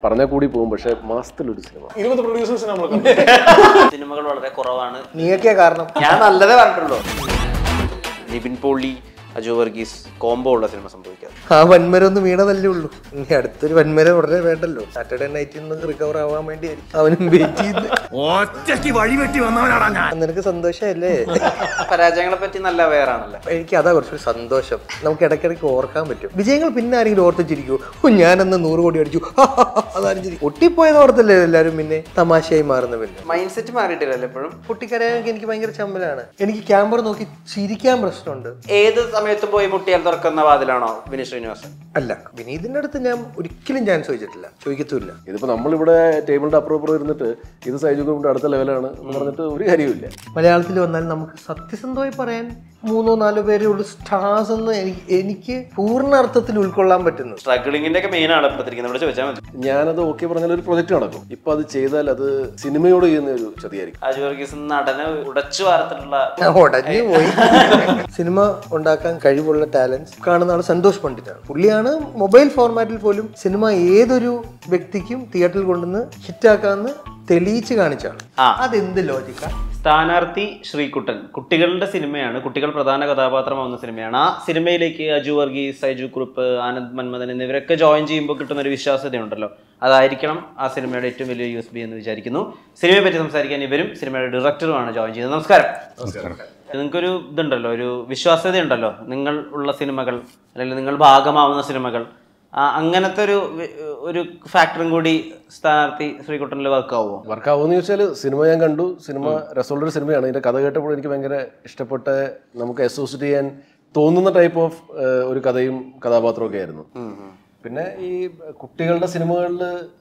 പറഞ്ഞാൽ കൂടി പോകും പക്ഷെ മാസത്തിലൊരു സിനിമ ഇരുപത് പ്രൊഡ്യൂസേഴ്സിനെ നമ്മൾ കണ്ടു സിനിമകൾ വളരെ കുറവാണ് നീയൊക്കെ കാരണം ഞാൻ നല്ലതേ പറഞ്ഞിട്ടുള്ളൂ നിവിൻ പോളി അജു വർഗീസ് കോംബോ ഉള്ള സിനിമ സംഭവിക്കാറ് ആ വൻമരം ഒന്ന് വീണതല്ലേ ഉള്ളൂ ഇനി അടുത്തൊരു വൻമരം ഉടനെ വേണ്ടല്ലോ സാറ്റർഡേ നൈറ്റിൽ നിന്ന് റിക്കവർ ആവാൻ വേണ്ടി അവനും വെയിറ്റ് ചെയ്യുന്നത് ഒറ്റയ്ക്ക് വഴിവെട്ടി വന്നവനാടാ ഞാൻ നിനക്ക് സന്തോഷമല്ലേ പരാജയങ്ങളെ പറ്റി നല്ല അവെയർ ആണല്ലേ എനിക്ക് അതാ കുറച്ചൊരു സന്തോഷം നമുക്ക് ഇടയ്ക്കിടയ്ക്ക് ഓർക്കാൻ പറ്റും വിജയങ്ങൾ പിന്നെ ആരെങ്കിലും ഓർത്തിച്ചിരിക്കുമോ ഓ ഞാനെന്ന് നൂറ് കോടി അടിച്ചു അതാരും ചിരിക്കും ഒട്ടിപ്പോയത് ഓർത്തല്ലേ എല്ലാവരും പിന്നെ തമാശയായി മാറുന്ന പിന്നെ മൈൻഡ് സെറ്റ് മാറിയിട്ടില്ലല്ലോ എപ്പോഴും പൊട്ടിക്കരയാനൊക്കെ എനിക്ക് ഭയങ്കര ചമ്മലാണ് എനിക്ക് ക്യാമറ നോക്കി ചിരിക്കാൻ പ്രശ്നമുണ്ട് ഏത് സമയത്ത് പോയി മുട്ടിയാൽ തുറക്കുന്ന വാതിലാണോ വിനീത് ശ്രീനിവാസൻ അല്ല വിനീതിന്റെ അടുത്ത് ഞാൻ ഒരിക്കലും ചാൻസ് ചോദിച്ചിട്ടില്ല ചോദിക്കത്തുമില്ല ഇതിപ്പോ നമ്മളിവിടെ ടേബിളിന്റെ അപ്പുറം അപ്പുറം ഇരുന്നിട്ട് ഇത് സൈജു ഗ്രൂപ്പിന്റെ അടുത്ത ലെവലാണ് എന്ന് പറഞ്ഞിട്ട് ഒരു കാര്യമില്ല മലയാളത്തിൽ വന്നാൽ നമുക്ക് സത്യസന്ധമായി പറയാൻ മൂന്നോ നാലോ പേരേ ഉള്ളൂ സ്റ്റാർസ് എന്ന് എനിക്ക് എനിക്ക് പൂർണ്ണ അർത്ഥത്തിൽ ഉൾക്കൊള്ളാൻ പറ്റുന്നു സ്ട്രഗിളിങ്ങിന്റെ ഒക്കെ മെയിൻ ആണ് ഇപ്പത്തിരിക്കുന്നത് ഇവിടെ ചോദിച്ചാൽ മതി ഞാനത് ഓക്കെ പറഞ്ഞാൽ ഒരു പ്രൊജക്ട് നടക്കും ഇപ്പൊ അത് ചെയ്താൽ അത് സിനിമയോട് ചെയ്യുന്ന ഒരു ചതിയായിരിക്കും അജു വർഗീസ് നടനെ ഉടച്ചു വാർത്തിട്ടുള്ള ഉടഞ്ഞു പോയി സിനിമ ഉണ്ടാക്കാൻ കഴിവുള്ള ടാലൻസ് കാണുന്ന ആൾ സന്തോഷ് പണ്ഡിറ്റാണ് പുള്ളിയാണ് മൊബൈൽ ഫോർമാറ്റിൽ പോലും സിനിമ ഏതൊരു വ്യക്തിക്കും തിയേറ്ററിൽ കൊണ്ടുവന്ന് ഹിറ്റാക്കാന്ന് തെളിയിച്ച് കാണിച്ചാണ് ആ. അതെന്ത് ലോജിക്കാ സ്ഥാനാർത്ഥി ശ്രീകുട്ടൻ കുട്ടികളുടെ സിനിമയാണ് കുട്ടികൾ പ്രധാന കഥാപാത്രമാവുന്ന സിനിമയാണ് ആ സിനിമയിലേക്ക് അജു വർഗീസ് സൈജു കുറുപ്പ് ആനന്ദ് മന്മഥൻ എന്നിവരൊക്കെ ജോയിൻ ചെയ്യുമ്പോൾ കിട്ടുന്ന ഒരു വിശ്വാസ്യതയുണ്ടല്ലോ അതായിരിക്കണം ആ സിനിമയുടെ ഏറ്റവും വലിയ യു എസ് ബി എന്ന് വിചാരിക്കുന്നു സിനിമയെ പറ്റി സംസാരിക്കാൻ ഇവരും സിനിമയുടെ ഡയറക്ടറുമാണ് ജോയിൻ ചെയ്തത് നമസ്കാരം നിങ്ങൾക്കൊരു ഇതുണ്ടല്ലോ ഒരു വിശ്വാസ്യതയുണ്ടല്ലോ നിങ്ങൾ ഉള്ള സിനിമകൾ അല്ലെങ്കിൽ നിങ്ങൾ ഭാഗമാവുന്ന സിനിമകൾ ആ, അങ്ങനത്തെ ഒരു വി- ഒരു ഫാക്ടറും കൂടി സ്ഥാനാർത്ഥി ശ്രീകുട്ടനിൽ വർക്കാവുമോ വർക്കാവുമെന്ന് ചോദിച്ചാൽ സിനിമ ഞാൻ കണ്ടു സിനിമ രസമുള്ളൊരു സിനിമയാണ് ഇതിന്റെ കഥ കേട്ടപ്പോൾ എനിക്ക് ഭയങ്കര ഇഷ്ടപ്പെട്ട നമുക്ക് അസോസിയേറ്റ് ചെയ്യാൻ തോന്നുന്ന ടൈപ്പ് ഓഫ് ഒരു കഥയും കഥാപാത്രവും ഒക്കെ ആയിരുന്നു പിന്നെ ഈ കുട്ടികളുടെ സിനിമകളിൽ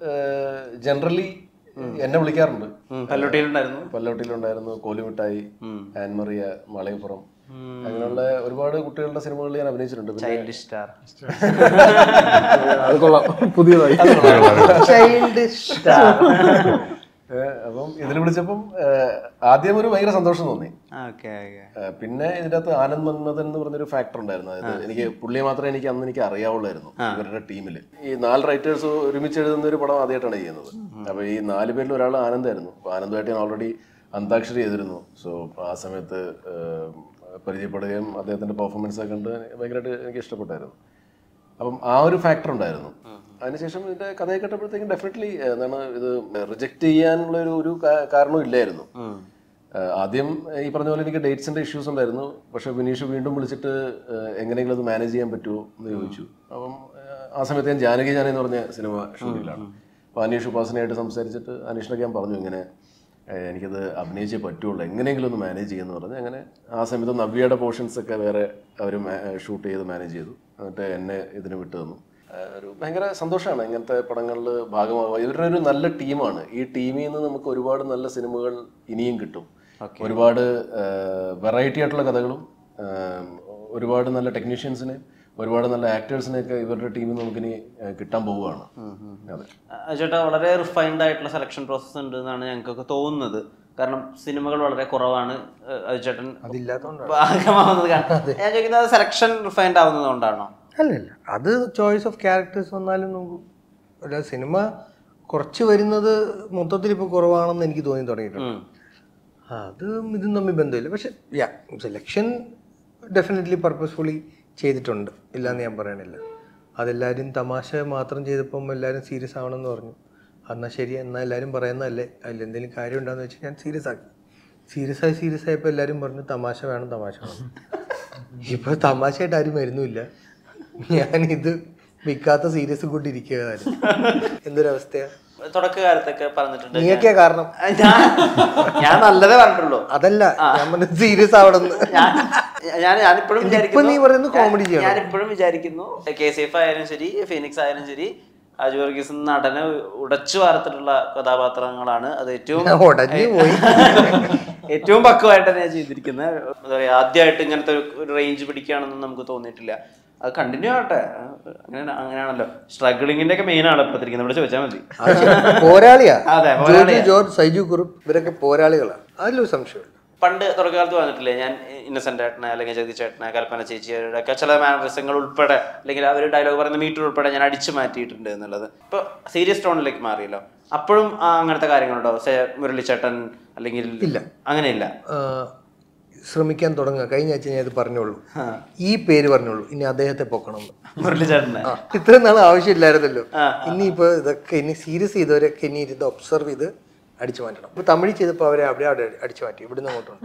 ജനറലി എന്നെ വിളിക്കാറുണ്ട് പല്ലുട്ടിയിലുണ്ടായിരുന്നു പല്ലവട്ടിയിലുണ്ടായിരുന്നു കോലുമിഠായി ആൻമറിയ മളയപ്പുറം അങ്ങനെയുള്ള ഒരുപാട് കുട്ടികളുടെ സിനിമകളിൽ ഞാൻ അഭിനയിച്ചിട്ടുണ്ട് പിന്നെ ചൈൽഡ് സ്റ്റാർ അത് കൊള്ളാം പുതിയതായി ചൈൽഡ് ഏഹ് അപ്പം ഇതിൽ വിളിച്ചപ്പം ഏഹ് ആദ്യം ഒരു ഭയങ്കര സന്തോഷം തോന്നി ഓക്കെ ഓക്കെ ഏഹ് പിന്നെ ഇതിന്റെ അകത്ത് ആനന്ദ് മന്മഥൻ എന്ന് പറഞ്ഞൊരു ഫാക്ടർ ഉണ്ടായിരുന്നു അതായത് എനിക്ക് പുള്ളിയെ മാത്രമേ എനിക്ക് അന്ന് എനിക്ക് അറിയാവുള്ളായിരുന്നു ഇവരുടെ ടീമിൽ ഈ നാല് റൈറ്റേഴ്സ് ഒരുമിച്ച് എഴുതുന്ന ഒരു പടം ആദ്യമായിട്ടാണ് ചെയ്യുന്നത് അപ്പൊ ഈ നാല് പേരിൽ ഒരാൾ ആനന്ദായിരുന്നു അപ്പൊ ആനന്ദമായിട്ട് ഞാൻ ഓൾറെഡി അന്താക്ഷരി ചെയ്തിരുന്നു സോ ആ സമയത്ത് ഏഹ് പരിചയപ്പെടുകയും അദ്ദേഹത്തിന്റെ പെർഫോമൻസ് ഒക്കെ കണ്ട് ഭയങ്കരമായിട്ട് എനിക്ക് ഇഷ്ടപ്പെട്ടായിരുന്നു അപ്പം ആ ഒരു ഫാക്ടർ ഉണ്ടായിരുന്നു അതിനുശേഷം ഇതിന്റെ കഥയെ കേട്ടപ്പോഴത്തേക്കും ഡെഫിനറ്റ്ലി എന്താണ് ഇത് റിജക്ട് ചെയ്യാനുള്ള ഒരു ഒരു കാ- കാരണവും ഇല്ലായിരുന്നു ഏഹ് ആദ്യം ഏഹ് ഈ പറഞ്ഞ പോലെ എനിക്ക് ഡേറ്റ്സിന്റെ ഇഷ്യൂസ് ഉണ്ടായിരുന്നു പക്ഷെ വിനീഷ് വീണ്ടും വിളിച്ചിട്ട് ഏഹ് എങ്ങനെയെങ്കിലും അത് മാനേജ് ചെയ്യാൻ പറ്റുമോ എന്ന് ചോദിച്ചു അപ്പം ഏഹ് ആ സമയത്ത് ഞാൻ ജാനകി ജാന എന്ന് പറഞ്ഞ സിനിമ ഷൂട്ടിങ്ങിലാണ് അപ്പോൾ അനീഷ് ഉപാസനയായിട്ട് സംസാരിച്ചിട്ട് അനീഷിനൊക്കെ ഞാൻ പറഞ്ഞു ഇങ്ങനെ ഏഹ് എനിക്കത് അഭിനയിച്ചേ പറ്റുള്ളൂ എങ്ങനെയെങ്കിലും ഒന്ന് മാനേജ് ചെയ്യുമെന്ന് പറഞ്ഞ് അങ്ങനെ ആ സമയത്ത് നവ്യയുടെ പോർഷൻസ് ഒക്കെ വേറെ അവർ ഷൂട്ട് ചെയ്ത് മാനേജ് ചെയ്തു എന്നിട്ട് എന്നെ ഇതിന് വിട്ടു തന്നു ഏഹ് ഒരു ഭയങ്കര സന്തോഷമാണ് ഇങ്ങനത്തെ പടങ്ങളിൽ ഭാഗമാവുക ഇവരുടെ ഒരു നല്ല ടീമാണ് ഈ ടീമിൽ നിന്ന് നമുക്ക് ഒരുപാട് നല്ല സിനിമകൾ ഇനിയും കിട്ടും ഒരുപാട് വെറൈറ്റി ആയിട്ടുള്ള കഥകളും ഏഹ് ഒരുപാട് നല്ല ടെക്നീഷ്യൻസിനെ ഒരുപാട് നല്ല ആക്ടേഴ്സിനെയൊക്കെ ഇവരുടെ ടീമിൽ നമുക്കിനി ഏഹ് കിട്ടാൻ പോവുകയാണ് അതെ ചേട്ടാ വളരെ റിഫൈൻഡ് ആയിട്ടുള്ള സെലക്ഷൻ പ്രോസസ്സ് ഉണ്ട് എന്നാണ് ഞങ്ങൾക്കൊക്കെ തോന്നുന്നത് കാരണം സിനിമകൾ വളരെ കുറവാണ് ഏഹ് അജു ചേട്ടൻ അതില്ലാത്തതുകൊണ്ടാണ് ഭാഗമാവുന്നത് കാണാം ഞാൻ ചോദിക്കുന്നത് സെലക്ഷൻ റിഫൈൻഡ് ആവുന്നത് കൊണ്ടാണോ അല്ലല്ല അത് ചോയ്സ് ഓഫ് ക്യാരക്ടേഴ്സ് വന്നാലും നമുക്ക് ഒരു സിനിമ കുറച്ച് വരുന്നത് മൊത്തത്തിൽ ഇപ്പോൾ കുറവാണെന്ന് എനിക്ക് തോന്നി തുടങ്ങിയിട്ടുണ്ട് അത് ഇതും തമ്മിൽ ബന്ധമില്ല പക്ഷെ യാ സെലക്ഷൻ ഡെഫിനറ്റ്ലി പർപ്പസ്ഫുള്ളി ചെയ്തിട്ടുണ്ട് ഇല്ലയെന്ന് ഞാൻ പറയണില്ല അതെല്ലാവരും തമാശ മാത്രം ചെയ്തപ്പം എല്ലാവരും സീരിയസ് ആവണമെന്ന് പറഞ്ഞു എന്നാൽ ശരി എന്നാൽ എല്ലാവരും പറയുന്നതല്ലേ അതിൽ എന്തെങ്കിലും കാര്യം ഉണ്ടാന്ന് വെച്ച് ഞാൻ സീരിയസ് ആക്കി സീരിയസ് ആയി സീരിയസ് ആയപ്പോൾ എല്ലാവരും പറഞ്ഞു തമാശ വേണം തമാശ വേണം ഇപ്പോൾ തമാശയായിട്ട് ആരും വരുന്നുമില്ല ഞാനിത് വിൽക്കാത്ത സീരിയസ് കൊണ്ടിരിക്കുകയായിരുന്നു എന്തൊരവസ്ഥയാ തുടക്കകാലത്തൊക്കെ പറഞ്ഞിട്ടുണ്ട് നീയൊക്കെയാ കാരണം ഞാൻ ഞാൻ നല്ലതേ പറഞ്ഞിട്ടുള്ളൂ അതല്ല ഞാൻ പറഞ്ഞ സീരിയസ് ആവണമെന്ന് ഞാൻ ഞാൻ ഞാനിപ്പോഴും ഇപ്പൊ നീ പറയുന്നത് comedy ചെയ്യണം. ഞാനിപ്പോഴും വിചാരിക്കുന്നു കെ സി എഫ് ആയാലും ശരി ഫീനിക്സ് ആയാലും ശരി അജു വർഗീസ് നടനെ ഉടച്ചു വാർത്തിട്ടുള്ള കഥാപാത്രങ്ങളാണ് അത് ഏറ്റവും ഉടഞ്ഞു പോയി ഏറ്റവും പക്വമായിട്ട് തന്നെ ചെയ്തിരിക്കുന്നത് എന്താ പറയാ ആദ്യമായിട്ട് ഇങ്ങനത്തെ ഒരു- ഒരു റേഞ്ച് പിടിക്കുകയാണെന്ന് നമുക്ക് തോന്നിയിട്ടില്ല അത് കണ്ടിന്യൂ ആവട്ടെ അങ്ങനെ അങ്ങനെയാണല്ലോ സ്ട്രഗിളിങ്ങിന്റെ ഒക്കെ മെയിൻ ആണ് ഇപ്പത്തിരിക്കുന്നത് ഇവിടെ ചോദിച്ചാൽ മതി പോരാളിയാ അതെ, ജോർജ് ജോർജ് സൈജു കുറുപ്പ് ഇവരൊക്കെ പോരാളികളാണ് അതിലൊരു സംശയമില്ല പണ്ട് തുടക്കകാലത്ത് വന്നിട്ടില്ലേ ഞാൻ ഇന്നസെന്റ് ചേട്ടനെ അല്ലെങ്കിൽ ജഗതി ചേട്ടനെ കൽപ്പന ചേച്ചിയുടെ ഒക്കെ ചില മാനറിസങ്ങൾ ഉൾപ്പെടെ അല്ലെങ്കിൽ അവർ ഡയലോഗ് പറയുന്ന മീറ്റർ ഉൾപ്പെടെ ഞാൻ അടിച്ചു മാറ്റിയിട്ടുണ്ട് എന്നുള്ളത് ഇപ്പോൾ സീരിയസ് ടോണിലേക്ക് മാറിയല്ലോ അപ്പോഴും ആ അങ്ങനത്തെ കാര്യങ്ങളുണ്ടോ സേ മുരളിച്ചേട്ടൻ അല്ലെങ്കിൽ ഇല്ല. അങ്ങനെയില്ല ആ, ശ്രമിക്കാൻ തുടങ്ങുക കഴിഞ്ഞ ആഴ്ച ഞാൻ ഇത് പറഞ്ഞോളൂ ഈ പേര് പറഞ്ഞോളൂ ഇനി അദ്ദേഹത്തെ പൊക്കണം എന്ന്. മുരളിച്ചേട്ടനെ ആ, ഇത്രയും നാൾ ആവശ്യമില്ലായിരുന്നല്ലോ ഇനിയിപ്പോ ഇതൊക്കെ ഇനി സീരിയസ് ചെയ്തവരൊക്കെ ഇനി ഇരുന്ന് ഒബ്സർവ് ചെയ്ത് അടിച്ചു മാറ്റണം ഇപ്പൊ തമിഴ് ചെയ്തപ്പോൾ അവരെ അവിടെ അവിടെ അടിച്ചു മാറ്റി ഇവിടുന്ന് അങ്ങോട്ടുണ്ട്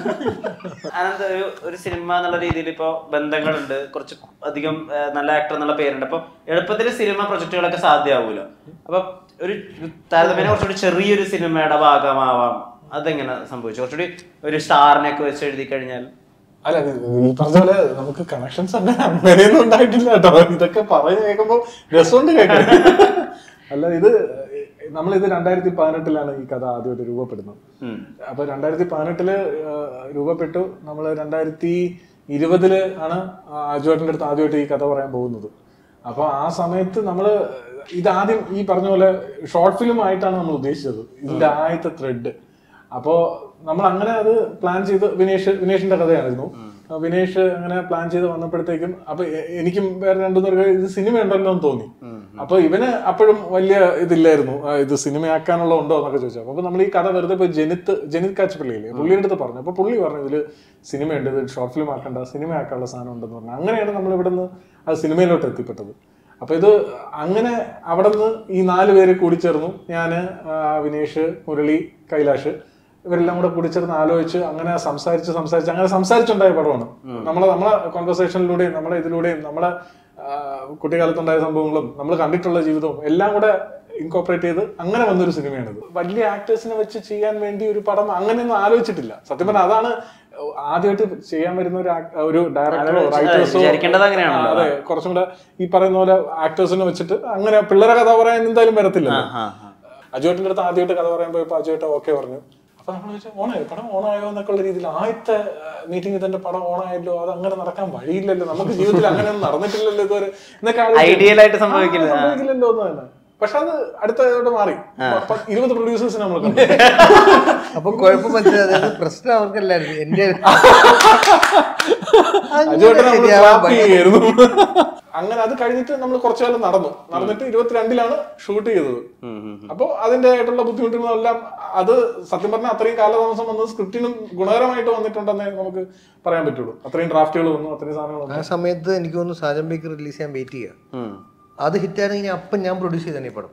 അനന്ത് ഒരു ഒരു സിനിമ എന്നുള്ള രീതിയിൽ ഇപ്പോൾ ബന്ധങ്ങളുണ്ട് കുറച്ച് അധികം ആ, നല്ല ആക്ടർ എന്നുള്ള പേരുണ്ട് അപ്പോൾ എളുപ്പത്തിൽ സിനിമ പ്രൊജക്റ്റുകളൊക്കെ സാധ്യമാവുമല്ലോ അപ്പൊ ഒരു താരതമ്യേന കുറച്ചുകൂടി ചെറിയൊരു സിനിമയുടെ ഭാഗമാവാം അതെങ്ങനെ സംഭവിച്ചു കുറച്ചുകൂടി ഒരു സ്റ്റാറിനെ ഒക്കെ വെച്ച് എഴുതി കഴിഞ്ഞാൽ അല്ല ഇത് ഈ പറഞ്ഞ പോലെ നമുക്ക് കണക്ഷൻസ് അങ്ങനെ അങ്ങനെയൊന്നും ഉണ്ടായിട്ടില്ല കേട്ടോ ഇതൊക്കെ പറഞ്ഞു കേൾക്കുമ്പോൾ രസമുണ്ട് കേൾക്കാൻ അല്ല ഇത് നമ്മളിത് രണ്ടായിരത്തി പതിനെട്ടിലാണ് ഈ കഥ ആദ്യമായിട്ട് രൂപപ്പെടുന്നത് ഉം. അപ്പൊ രണ്ടായിരത്തി പതിനെട്ടില് രൂപപ്പെട്ടു നമ്മൾ രണ്ടായിരത്തി ഇരുപതില് ആണ് അജുവേട്ടൻ്റെ അടുത്ത് ആദ്യമായിട്ട് ഈ കഥ പറയാൻ പോകുന്നത് അപ്പൊ ആ സമയത്ത് നമ്മൾ ഇതാദ്യം ഈ പറഞ്ഞ പോലെ ഷോർട്ട് ഫിലിം ആയിട്ടാണ് നമ്മൾ ഉദ്ദേശിച്ചത് ഇതിന്റെ ആദ്യത്തെ ത്രെഡ് അപ്പോ നമ്മൾ അങ്ങനെ അത് പ്ലാൻ ചെയ്ത് വിനേഷ് വിനേഷിന്റെ കഥയായിരുന്നു ആ വിനേഷ് അങ്ങനെ പ്ലാൻ ചെയ്ത് വന്നപ്പോഴത്തേക്കും അപ്പൊ എ- എനിക്കും വേറെ രണ്ടു പേർക്ക് ഇത് സിനിമ ഉണ്ടല്ലോ എന്ന് തോന്നി അപ്പൊ ഇവന് അപ്പോഴും വലിയ ഇതില്ലായിരുന്നു ആ, ഇത് സിനിമയാക്കാനുള്ള ഉണ്ടോ എന്നൊക്കെ ചോദിച്ചു അപ്പൊ നമ്മൾ ഈ കഥ വെറുതെ ഇപ്പൊ ജനിത്ത് ജനിത് കാച്ചപ്പള്ളിയില്ലേ പുള്ളിയുടെ അടുത്ത് പറഞ്ഞു അപ്പൊ പുള്ളി പറഞ്ഞു ഇതില് സിനിമയുണ്ട് ഇത് ഷോർട്ട് ഫിലിം ആക്കണ്ട സിനിമ ആക്കാനുള്ള സാധനം ഉണ്ടെന്ന് പറഞ്ഞു അങ്ങനെയാണ് നമ്മൾ ഇവിടെ നിന്ന് അത് സിനിമയിലോട്ട് എത്തിപ്പെട്ടത് അപ്പൊ ഇത് അങ്ങനെ അവിടെ നിന്ന് ഈ നാല് പേര് കൂടിച്ചേർന്നു ഞാന് ആ, വിനേഷ് മുരളി കൈലാഷ് ഇവരെല്ലാം കൂടെ കൂടിച്ചേർന്ന് ആലോചിച്ച് അങ്ങനെ സംസാരിച്ച് സംസാരിച്ച് അങ്ങനെ സംസാരിച്ചുണ്ടായ പടമാണ് നമ്മളെ നമ്മളെ കോൺവെർസേഷനിലൂടെയും നമ്മളെ ഇതിലൂടെയും നമ്മളെ ആ, കുട്ടിക്കാലത്തുണ്ടായ സംഭവങ്ങളും നമ്മൾ കണ്ടിട്ടുള്ള ജീവിതവും എല്ലാം കൂടെ ഇൻകോപ്പറേറ്റ് ചെയ്ത് അങ്ങനെ വന്നൊരു സിനിമയാണിത് വലിയ ആക്ടേഴ്സിനെ വെച്ച് ചെയ്യാൻ വേണ്ടി ഒരു പടം അങ്ങനെയൊന്നും ആലോചിച്ചിട്ടില്ല സത്യം പറഞ്ഞാൽ അതാണ് ആദ്യമായിട്ട് ചെയ്യാൻ വരുന്ന ഒരു act- ഒരു ഡയറക്ടറോ അവര് റൈറ്റേഴ്സോ വിചാരിക്കേണ്ടത് അങ്ങനെയാണല്ലോ. അതെ കുറച്ചും കൂടെ ഈ പറയുന്ന പോലെ ആക്ടേഴ്സിനെ വെച്ചിട്ട് അങ്ങനെ പിള്ളേരെ കഥ പറയാൻ എന്തായാലും വരത്തില്ല ആ, അജുവേട്ടൻ്റെ അടുത്ത് ആദ്യമായിട്ട് കഥ പറയാൻ പോയപ്പോൾ അജുവേട്ട ഓക്കെ പറഞ്ഞു അപ്പൊ നമ്മൾ ചോദിച്ചാൽ ഓണായോ പടം ഓണായോ എന്നൊക്കെ ഉള്ള രീതിയിൽ ആദ്യത്തെ മീറ്റിംഗ് തന്നെ പടം ഓണായല്ലോ അത് അങ്ങനെ നടക്കാൻ വഴിയില്ലല്ലോ നമുക്ക് ജീവിതത്തിൽ അങ്ങനെ ഒന്നും നടന്നിട്ടില്ലല്ലോ ഇതുവരെ എന്നൊക്കെ ആലോചിച്ചു. Ideal ആയിട്ട് സംഭവിക്കില്ല. ആ, സംഭവിക്കില്ലല്ലോ എന്ന് തന്നെ പക്ഷെ അത് അടുത്തതോടെ മാറി പ- ഇരുപത് പ്രൊഡ്യൂസേഴ്സിനെ നമ്മൾ കണ്ടു അപ്പൊ കുഴപ്പം മനസ്സിലായത് അതായത് പ്രശ്നം അവർക്കല്ലായിരുന്നു എന്റെ അജുവേട്ടൻ നമ്മൾ ശരിയാവാൻ ട്രാപ്പ് വഴി- ചെയ്യായിരുന്നു അങ്ങനെ അത് കഴിഞ്ഞിട്ട് നമ്മൾ കുറച്ചു കാലം നടന്നു നടന്നിട്ട് ഇരുപത്തിരണ്ടിലാണ് ഷൂട്ട് ചെയ്തത് അപ്പോൾ അതിന്റെ ആയിട്ടുള്ള ബുദ്ധിമുട്ടുകളെല്ലാം അത് സത്യം പറഞ്ഞാൽ അത്രയും കാലതാമസം വന്നത് സ്ക്രിപ്റ്റിനും ഗുണകരമായിട്ട് വന്നിട്ടുണ്ടെന്നേ നമുക്ക് പറയാൻ പറ്റുള്ളൂ അത്രയും ഡ്രാഫ്റ്റുകൾ വന്നു അത്രയും സാധനങ്ങൾ വന്നു ആ സമയത്ത് എനിക്ക് തോന്നുന്നു സാജൻ ബേക്ക് റിലീസ് ചെയ്യാൻ വെയിറ്റ് ചെയ്യുക അത് ഹിറ്റായിരുന്നെങ്കിൽ അപ്പം ഞാൻ പ്രൊഡ്യൂസ് ചെയ്തേ ഈ പടം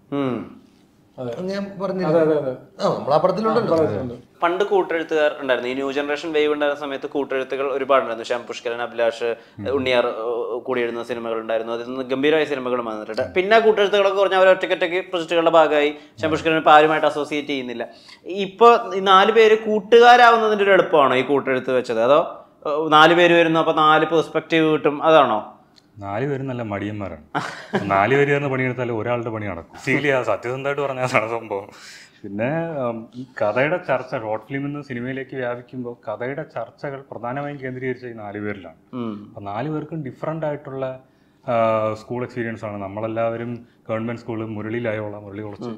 അത് ഞാൻ പറഞ്ഞു അതെ അതെ അതെ ആ നമ്മൾ ആ പടത്തിലുണ്ടല്ലോ പണ്ട് കൂട്ടെഴുത്തുകാർ ഉണ്ടായിരുന്നു ഈ ന്യൂ ജനറേഷൻ വേവ് ഉണ്ടായിരുന്ന സമയത്ത് കൂട്ടെഴുത്തുകൾ ഒരുപാടുണ്ടായിരുന്നു ശ്യാം പുഷ്കരൻ അഭിലാഷ് ഉണ്ണിയാർ ഏഹ്, കൂടി എഴുതുന്ന സിനിമകൾ ഉണ്ടായിരുന്നു അതിൽ നിന്ന് ഗംഭീരമായ സിനിമകളും വന്നിട്ടുണ്ട് പിന്നെ കൂട്ടെഴുത്തുകളൊക്കെ പറഞ്ഞാൽ അവർ ഒറ്റയ്ക്കൊറ്റയ്ക്ക് പ്രൊജക്റ്റുകളുടെ ഭാഗമായി ശ്യാം പുഷ്കരൻ ഇപ്പോൾ ആരുമായിട്ട് അസോസിയേറ്റ് ചെയ്യുന്നില്ല ഇപ്പോൾ ഈ നാല് പേര് കൂട്ടുകാരാവുന്നതിൻ്റെ ഒരു എളുപ്പമാണോ ഈ കൂട്ടെഴുത്ത് വെച്ചത് അതോ ഏഹ്, നാല് പേര് വരുന്നു അപ്പോൾ നാല് പെർസ്പെക്റ്റീവ് കിട്ടും അതാണോ നാല് പേരും നല്ല മടിയന്മാരാണ് നാല് പേര് ചേർന്ന് പണിയെടുത്താൽ ഒരാളുടെ പണി നടക്കും ഫീൽ ചെയ്യാം സത്യസന്ധമായിട്ട് പറഞ്ഞതാണ് സംഭവം പിന്നെ ഉം, ഈ കഥയുടെ ചർച്ച ഷോർട്ട് ഫിലിമിൽ നിന്ന് സിനിമയിലേക്ക് വ്യാപിക്കുമ്പോൾ കഥയുടെ ചർച്ചകൾ പ്രധാനമായും കേന്ദ്രീകരിച്ച ഈ നാല് പേരിലാണ് അപ്പം നാല് പേർക്കും ഡിഫറെൻ്റ് ആയിട്ടുള്ള സ്കൂൾ എക്സ്പീരിയൻസ് ആണ് നമ്മളെല്ലാവരും ഗവൺമെന്റ് സ്കൂൾ മുരളിയിലായുള്ള മുരളി കുറച്ച്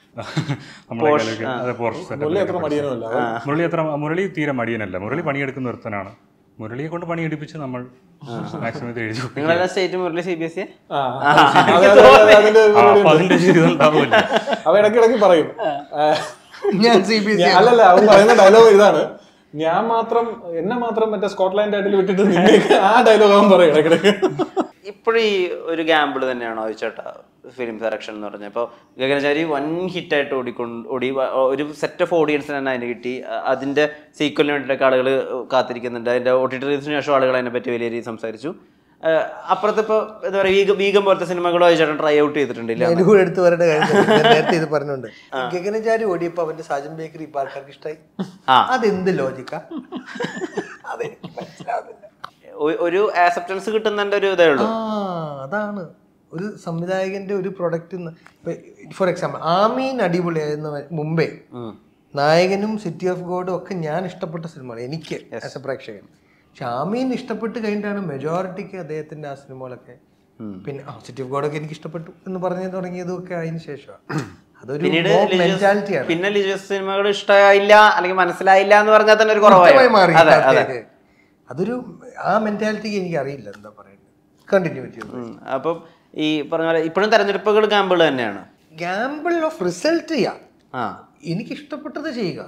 നമ്മളെ കയ്യിലൊക്കെ- അതെ, പോർഷ് setup മുരളി ഒക്കെ അത്ര മടിയനുമല്ല പഠിച്ചു. മുരളി അത്ര മുരളി തീരെ മടിയനല്ല മുരളി പണിയെടുക്കുന്ന ഒരുത്തനാണ് മുരളിയെ കൊണ്ട് പണിയെടുപ്പിച്ച് നമ്മൾ മാക്സിമം ഇത് എഴുതി ഒപ്പിക്കും. നിങ്ങളെല്ലാം state Murali C B S E ആ, അതെ, അതെ, അതെ, അതിന്റെ ആ, അപ്പൊ അതിന്റെ ശരി ഉണ്ടാവില്ല അവ ഇടയ്ക്കിടയ്ക്ക് പറയും ആ, ഞാൻ സി ബി ഞാൻ- അല്ലല്ല അവൻ പറയുന്ന ഡയലോഗ് ഇതാണ് ഞാൻ മാത്രം എന്നെ മാത്രം മറ്റേ സ്കോട്ട്ലാൻഡ് ആയിട്ടിൽ വിട്ടിട്ട് നിന്നേക്ക് ആ ഡയലോഗ് അവൻ പറയും ഇടയ്ക്കിടയ്ക്ക് ഇപ്പോഴും ഈ ഒരു ഗാമ്പിൾ തന്നെയാണോ ചേട്ടാ ഫിലിം സെലക്ഷൻ എന്ന് പറഞ്ഞാൽ ഇപ്പോൾ ഗഗനചാരി വൻ ഹിറ്റായിട്ട് ഓടിക്കൊണ്ട് ഓടി വ- ഒരു സെറ്റ് ഓഫ് ഓഡിയൻസിന് തന്നെ അതിന് കിട്ടി അ- അതിന്റെ സീക്വലിന് വേണ്ടിയിട്ടൊക്കെ ആളുകൾ കാത്തിരിക്കുന്നുണ്ട് അതിന്റെ ഒ ടി ടി റിലീസിന് ശേഷം ആളുകൾ അതിനെ പറ്റി വലിയ രീതിയിൽ സംസാരിച്ചു ഏഹ് അപ്പുറത്ത് ഇപ്പോൾ എന്താ പറയുക വീഗം വീഗം പോലത്തെ സിനിമകളോ ചേട്ടൻ ട്രൈ ഔട്ട് ചെയ്തിട്ടുണ്ടില്ല അതിന്റെ കൂടെ എടുത്ത് പറയേണ്ട കാര്യം തന്നെ. ഞാൻ നേരത്തെ ഇത് പറഞ്ഞുണ്ട് ഗഗനചാരി ഓടിയപ്പോ അവന്റെ സാജൻ ബേക്കറി ഇപ്പൊ ആൾക്കാർക്ക് ഇഷ്ടമായി ആ. അതെന്ത് ലോജിക്കാ അതെനിക്ക് മനസ്സിലാവുന്നില്ല ഒ- ഒരു ആക്സെപ്റ്റൻസ് കിട്ടുന്നതിന്റെ ഒരു ഇതേ ഉള്ളൂ ആ അതാണ് ഒരു സംവിധായകന്റെ ഒരു പ്രൊഡക്റ്റ് ഫോർ എക്സാമ്പിൾ ആമീൻ അടിപൊളിയായിരുന്ന മുമ്പേ നായകനും സിറ്റി ഓഫ് ഗോഡും ഒക്കെ ഞാൻ ഇഷ്ടപ്പെട്ട സിനിമകൾ എനിക്ക് ആസ് എ പ്രേക്ഷകൻ പക്ഷെ ആമീൻ ഇഷ്ടപ്പെട്ട് കഴിഞ്ഞിട്ടാണ് മെജോറിറ്റിക്ക് അദ്ദേഹത്തിന്റെ ആ സിനിമകളൊക്കെ പിന്നെ സിറ്റി ഓഫ് ഗോഡൊക്കെ എനിക്ക് ഇഷ്ടപ്പെട്ടു എന്ന് പറഞ്ഞു തുടങ്ങിയതും ഒക്കെ അതിന് ശേഷമാണ് അതൊരു പിന്നീട് മെന്റാലിറ്റിയാണ് പിന്നെ ലിജസ് സിനിമകൾ ഇഷ്ടമായില്ല അല്ലെങ്കിൽ മനസ്സിലായില്ല എന്ന് പറഞ്ഞാൽ തന്നെ ഒരു ഇഷ്ടമായി മാറി കുറവായി അതെ അതെ അതെ. അതൊരു ആ മെന്റാലിറ്റിക്ക് എനിക്ക് അറിയില്ല എന്താ പറയുന്നത് കണ്ടിന്യൂറ്റി ഉം. അപ്പം ഈ പറഞ്ഞ പോലെ ഇപ്പോഴും തെരഞ്ഞെടുപ്പുകൾ ക്യാമ്പുകൾ തന്നെയാണ് ഗാമ്പിൾ ഓഫ് റിസൾട്ട് ചെയ്യാം ആ എനിക്ക് ഇഷ്ടപ്പെട്ടത് ചെയ്യുക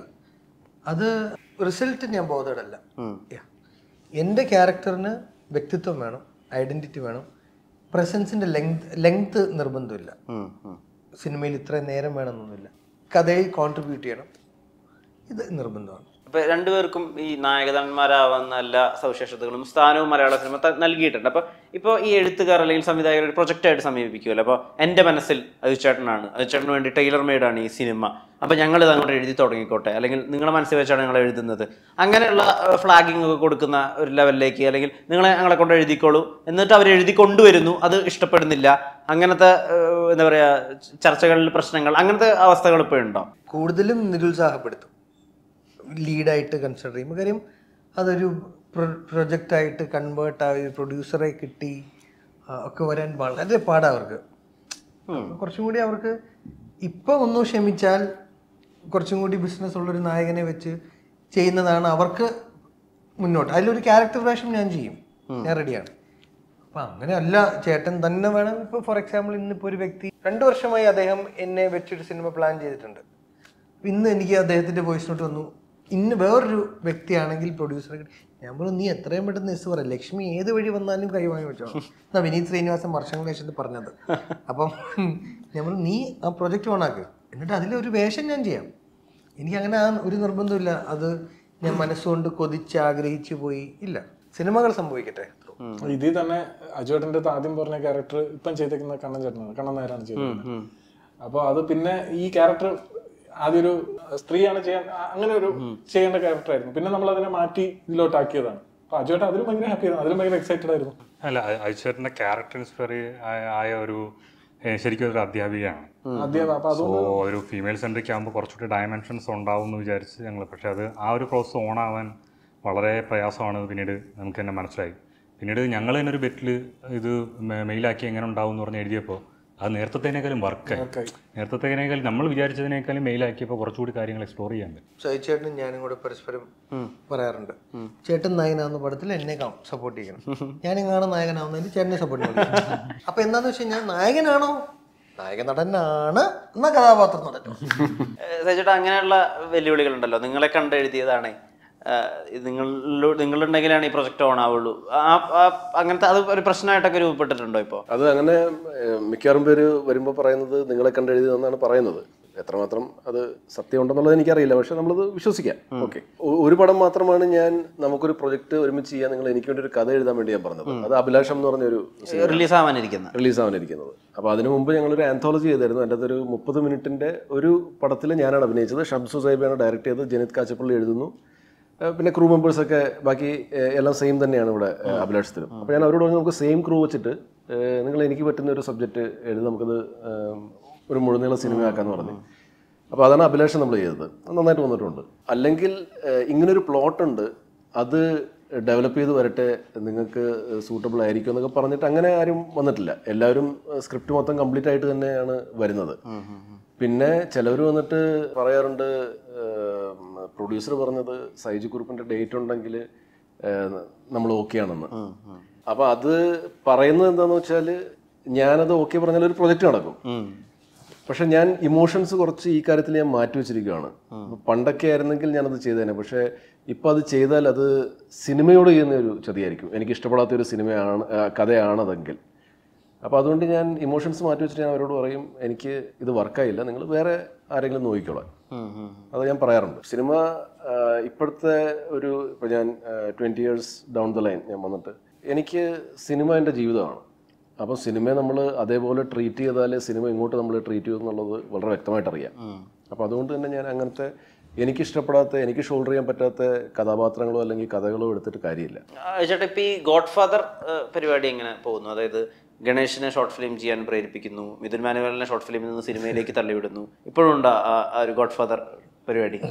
അത് റിസൾട്ട് ഞാൻ ബോധേഡല്ല ഉം. എൻ്റെ ക്യാരക്ടറിന് വ്യക്തിത്വം വേണം ഐഡന്റിറ്റി വേണം പ്രസൻസിന്റെ ലെങ്ത് ലെങ്ത് നിർബന്ധമില്ല ഉം, ഉം. സിനിമയിൽ ഇത്രയും നേരം വേണമെന്നൊന്നുമില്ല കഥയിൽ കോൺട്രിബ്യൂട്ട് ചെയ്യണം ഇത് നിർബന്ധമാണ് അപ്പൊ രണ്ടുപേർക്കും ഈ നായകന്മാരാവുന്ന എല്ലാ സവിശേഷതകളും സ്ഥാനവും മലയാള സിനിമ ത- നൽകിയിട്ടുണ്ട് അപ്പൊ ഇപ്പൊ ഈ എഴുത്തുകാർ അല്ലെങ്കിൽ സംവിധായകർ ഒരു പ്രൊജക്റ്റ് ആയിട്ട് സമീപിക്കുമല്ലോ അപ്പൊ എന്റെ മനസ്സിൽ അജിച്ചേട്ടനാണ് അജിച്ചേട്ടന് വേണ്ടി ടൈലർ മെയ്ഡാണ് ഈ സിനിമ അപ്പൊ ഞങ്ങൾ ഇത് അങ്ങോട്ട് എഴുതി തുടങ്ങിക്കോട്ടെ അല്ലെങ്കിൽ നിങ്ങളെ മനസ്സിൽ വെച്ചാണ് ഞങ്ങൾ എഴുതുന്നത് അങ്ങനെയുള്ള ഫ്ലാഗിംഗ് ഒക്കെ കൊടുക്കുന്ന ഒരു ലെവലിലേക്ക് അല്ലെങ്കിൽ നിങ്ങളെ ഞങ്ങളെ കൊണ്ട് എഴുതിക്കോളൂ എന്നിട്ട് അവർ എഴുതി കൊണ്ടുവരുന്നു അത് ഇഷ്ടപ്പെടുന്നില്ല അങ്ങനത്തെ ഏഹ്, എന്താ പറയാ ചർച്ചകളിൽ പ്രശ്നങ്ങൾ അങ്ങനത്തെ അവസ്ഥകൾ ഇപ്പോഴുണ്ടോ കൂടുതലും നിരുത്സാഹപ്പെടുത്തും ലീഡായിട്ട് കൺസിഡർ ചെയ്യുമ്പോൾ കാര്യം അതൊരു പ്രൊജക്റ്റായിട്ട് കൺവേർട്ട് ആയി പ്രൊഡ്യൂസറെ കിട്ടി ആ, ഒക്കെ വരാൻ വളരെ പാടാണ് അവർക്ക് അപ്പൊ കുറച്ചും കൂടി അവർക്ക് ഇപ്പം ഒന്ന് ക്ഷമിച്ചാൽ കുറച്ചും കൂടി ബിസിനസ് ഉള്ളൊരു നായകനെ വെച്ച് ചെയ്യുന്നതാണ് അവർക്ക് മുന്നോട്ട് അതിലൊരു ക്യാരക്ടർ വേഷം ഞാൻ ചെയ്യും ഞാൻ റെഡിയാണ് അപ്പം അങ്ങനെ അല്ല ചേട്ടൻ തന്നെ വേണം ഇപ്പോൾ ഫോർ എക്സാമ്പിൾ ഇന്നിപ്പോൾ ഒരു വ്യക്തി രണ്ട് വർഷമായി അദ്ദേഹം എന്നെ വെച്ചൊരു സിനിമ പ്ലാൻ ചെയ്തിട്ടുണ്ട് ഇന്ന് എനിക്ക് അദ്ദേഹത്തിന്റെ വോയിസ് നോട്ട് വന്നു ഇന്ന് വേറൊരു വ്യക്തിയാണെങ്കിൽ പ്രൊഡ്യൂസർ ഞാൻ പറഞ്ഞു നീ എത്രയും പെട്ടെന്ന് എസ് പറ ലക്ഷ്മി ഏത് വഴി വന്നാലും കൈ വാങ്ങി വെച്ചോ എന്നാ വിനീത് ശ്രീനിവാസൻ വർഷങ്ങൾക്ക് ശേഷം ഇത് പറഞ്ഞത് അപ്പം ഞാൻ പറഞ്ഞു നീ ആ പ്രൊജക്റ്റ് ഓണാക്ക് എന്നിട്ട് അതിലൊരു വേഷം ഞാൻ ചെയ്യാം എനിക്ക് അങ്ങനെ ആ ഒരു നിർബന്ധമില്ല അത് ഞാൻ മനസ്സുകൊണ്ട് കൊതിച്ച് ആഗ്രഹിച്ചു പോയി ഇല്ല സിനിമകൾ സംഭവിക്കട്ടെ ഇതിൽ തന്നെ അജുവേട്ടൻ്റെ ആദ്യം പറഞ്ഞ ക്യാരക്ടർ ഇപ്പം ചെയ്തേക്കുന്ന കണ്ണൻ ചേട്ടനാണ് കണ്ണൻ നായരാണ് ചെയ്തത് അപ്പോൾ അത് പിന്നെ ഈ ക്യാരക്ടർ ആദ്യം ഒരു സ്ത്രീയാണ് ചെയ്യാൻ ആ- അങ്ങനെ ഒരു ചെയ്യേണ്ട ക്യാരക്ടർ ആയിരുന്നു പിന്നെ നമ്മൾ അതിനെ മാറ്റി ഇതിലോട്ടാക്കിയതാണ് അപ്പൊ അജുവേട്ടൻ അതിലും ഭയങ്കര ഹാപ്പി ആയിരുന്നു അതിലും ഭയങ്കര എക്സൈറ്റഡ് ആയിരുന്നു അല്ല ഐശ്വര്യന്റെ ക്യാരക്ടർ ഇൻസ്പയർ ആയ ഒരു ഏ, ശരിക്കും ഒരു അധ്യാപികയാണ് ആദ്യം അപ്പൊ അത് സോ ഒരു ഫീമെയിൽ സെൻട്രിക് ആകുമ്പോൾ കുറച്ചുകൂടി ഡയമെൻഷൻസ് ഉണ്ടാവും എന്ന് വിചാരിച്ച് ഞങ്ങൾ പക്ഷേ അത് ആ ഒരു പ്രോസസ്സ് ഓണാവാൻ വളരെ പ്രയാസമാണ് പിന്നീട് നമുക്ക് തന്നെ മനസ്സിലായി പിന്നീട് ഞങ്ങൾ തന്നെ ഒരു ബെറ്റിൽ ഇത് മെ- മെയിലാക്കി എങ്ങനെ ഉണ്ടാവും എന്ന് പറഞ്ഞ് എഴുതിയപ്പോൾ അത് നേരത്തേനേക്കാളും വർക്കായി നേരത്തേനേക്കാളും നമ്മൾ വിചാരിച്ചതിനേക്കാളും മെയിലാക്കിയപ്പോൾ കുറച്ചുകൂടി കാര്യങ്ങൾ എക്സ്പ്ലോർ ചെയ്യാൻ പറ്റും ചേട്ടനും ഞാനും കൂടെ പരസ്പരം പറയാറുണ്ട് ചേട്ടൻ നായകനാവുന്ന പടത്തിൽ എന്നെ സപ്പോർട്ട് ചെയ്യണം ഞാനും കാണുന്ന നായകനാവുന്നതിന് ചേട്ടനെ സപ്പോർട്ട് ചെയ്യണം അപ്പൊ എന്താന്ന് വെച്ച് കഴിഞ്ഞാൽ നായകനാണോ നായക നടനാണ് എന്ന കഥാപാത്രം നടക്കും സജിട്ട് അങ്ങനെയുള്ള വെല്ലുവിളികളുണ്ടല്ലോ നിങ്ങളെ കണ്ട് എഴുതിയതാണ് നിങ്ങൾ നിങ്ങളുണ്ടെങ്കിലാണ് ഈ പ്രൊജക്റ്റ് ഓൺ ആവുള്ളൂ ആ ആ- അങ്ങനത്തെ അത് ഒരു പ്രശ്നമായിട്ടൊക്കെ രൂപപ്പെട്ടിട്ടുണ്ടോ ഇപ്പോൾ അത് അങ്ങനെ ഏഹ്, മിക്കവാറും പേര് വരുമ്പോൾ പറയുന്നത് നിങ്ങളെ കണ്ട് എഴുതിയതെന്നാണ് പറയുന്നത് എത്രമാത്രം അത് സത്യമുണ്ടെന്നുള്ളത് എനിക്കറിയില്ല പക്ഷെ നമ്മളത് വിശ്വസിക്കാം ഓക്കെ ഒരു പടം മാത്രമാണ് ഞാൻ നമുക്കൊരു പ്രൊജക്ട് ഒരുമിച്ച് ചെയ്യാൻ നിങ്ങൾ എനിക്ക് വേണ്ടി ഒരു കഥ എഴുതാൻ വേണ്ടി ഞാൻ പറഞ്ഞത് അത് അഭിലാഷം എന്ന് പറഞ്ഞൊരു റിലീസ് ആവാനിരിക്കുന്ന റിലീസ് ആവാനിരിക്കുന്നത് അപ്പോൾ അതിനു മുമ്പ് ഞങ്ങളൊരു ആന്തോളജി ചെയ്തായിരുന്നു എൻ്റെ അതൊരു മുപ്പത് മിനിറ്റിൻ്റെ ഒരു പടത്തിൽ ഞാനാണ് അഭിനയിച്ചത് ഷംസു സാഹിബാണ് ഡയറക്റ്റ് ചെയ്തത് ജനിത് കാച്ചപ്പള്ളി എഴുതുന്നു ഏഹ് പിന്നെ ക്രൂ മെമ്പേഴ്സൊക്കെ ബാക്കി ഏഹ് എല്ലാം സെയിം തന്നെയാണ് ഇവിടെ ഏഹ് അഭിലാഷത്തിലും അപ്പോൾ ഞാൻ അവരോട് പറഞ്ഞു നമുക്ക് സെയിം ക്രൂ വെച്ചിട്ട് ഏഹ് നിങ്ങൾ എനിക്ക് പറ്റുന്ന ഒരു സബ്ജക്റ്റ് എഴുതി നമുക്കത് ഏഹ് ഒരു മുഴുനീള സിനിമയാക്കാന്ന് പറഞ്ഞു അപ്പോൾ അതാണ് അഭിലാഷം നമ്മൾ ചെയ്തത് അത് നന്നായിട്ട് വന്നിട്ടുണ്ട് അല്ലെങ്കിൽ ഏഹ് ഇങ്ങനൊരു പ്ലോട്ട് ഉണ്ട് അത് ഡെവലപ്പ് ചെയ്ത് വരട്ടെ നിങ്ങൾക്ക് സൂട്ടബിൾ ആയിരിക്കും എന്നൊക്കെ പറഞ്ഞിട്ട് അങ്ങനെ ആരും വന്നിട്ടില്ല എല്ലാവരും സ്ക്രിപ്റ്റ് മൊത്തം കംപ്ലീറ്റ് ആയിട്ട് തന്നെയാണ് വരുന്നത് പിന്നെ ചിലവർ വന്നിട്ട് പറയാറുണ്ട് പ്രൊഡ്യൂസർ പറഞ്ഞത് സൈജു കുറുപ്പിന്റെ ഡേറ്റ് ഉണ്ടെങ്കിൽ നമ്മൾ ഓക്കെ ആണെന്ന് അപ്പൊ അത് പറയുന്നത് എന്താന്ന് വെച്ചാൽ ഞാനത് ഓക്കെ പറഞ്ഞാൽ ഒരു പ്രൊജക്റ്റ് നടക്കും പക്ഷെ ഞാൻ ഇമോഷൻസ് കുറച്ച് ഈ കാര്യത്തിൽ ഞാൻ മാറ്റി വെച്ചിരിക്കുകയാണ് ഇപ്പൊ പണ്ടൊക്കെ ആയിരുന്നെങ്കിൽ ഞാനത് ചെയ്തേനെ പക്ഷെ ഇപ്പൊ അത് ചെയ്താൽ അത് സിനിമയോട് ചെയ്യുന്ന ഒരു ചതിയായിരിക്കും എനിക്ക് ഇഷ്ടപ്പെടാത്ത ഒരു സിനിമയാണ് ആ, കഥയാണ് അതെങ്കിൽ അപ്പോൾ അതുകൊണ്ട് ഞാൻ ഇമോഷൻസ് മാറ്റി വെച്ചിട്ട് ഞാൻ അവരോട് പറയും എനിക്ക് ഇത് വർക്കായില്ല നിങ്ങൾ വേറെ ആരെങ്കിലും നോക്കിക്കോളാം അത് ഞാൻ പറയാറുണ്ട് സിനിമ ആ, ഇപ്പോഴത്തെ ഒരു ഇപ്പോൾ ഞാൻ twenty years down the line ഞാൻ വന്നിട്ട് എനിക്ക് സിനിമ എൻ്റെ ജീവിതമാണ് അപ്പോൾ സിനിമയെ നമ്മൾ അതേപോലെ ട്രീറ്റ് ചെയ്താലേ സിനിമ ഇങ്ങോട്ട് നമ്മൾ ട്രീറ്റ് ചെയ്യും എന്നുള്ളത് വളരെ വ്യക്തമായിട്ട് അറിയാം അപ്പോൾ അതുകൊണ്ട് തന്നെ ഞാൻ അങ്ങനത്തെ എനിക്ക് ഇഷ്ടപ്പെടാത്ത എനിക്ക് ഷോൾഡർ ചെയ്യാൻ പറ്റാത്ത കഥാപാത്രങ്ങളോ അല്ലെങ്കിൽ കഥകളോ എടുത്തിട്ട് കാര്യമില്ല ചേട്ടാ ഇപ്പൊ ഈ ഗോഡ് ഫാദർ പരിപാടി എങ്ങനെ പോകുന്നു അതായത് ഗണേഷിനെ ഷോർട്ട് ഫിലിം ചെയ്യാൻ പ്രേരിപ്പിക്കുന്നു മിഥുൻ മാനുവലിനെ ഷോർട്ട് ഫിലിമിൽ നിന്ന് സിനിമയിലേക്ക് തള്ളിവിടുന്നു ഇപ്പോഴും ഉണ്ടോ ആ ആ ഒരു ഗോഡ് ഫാദർ പരിപാടി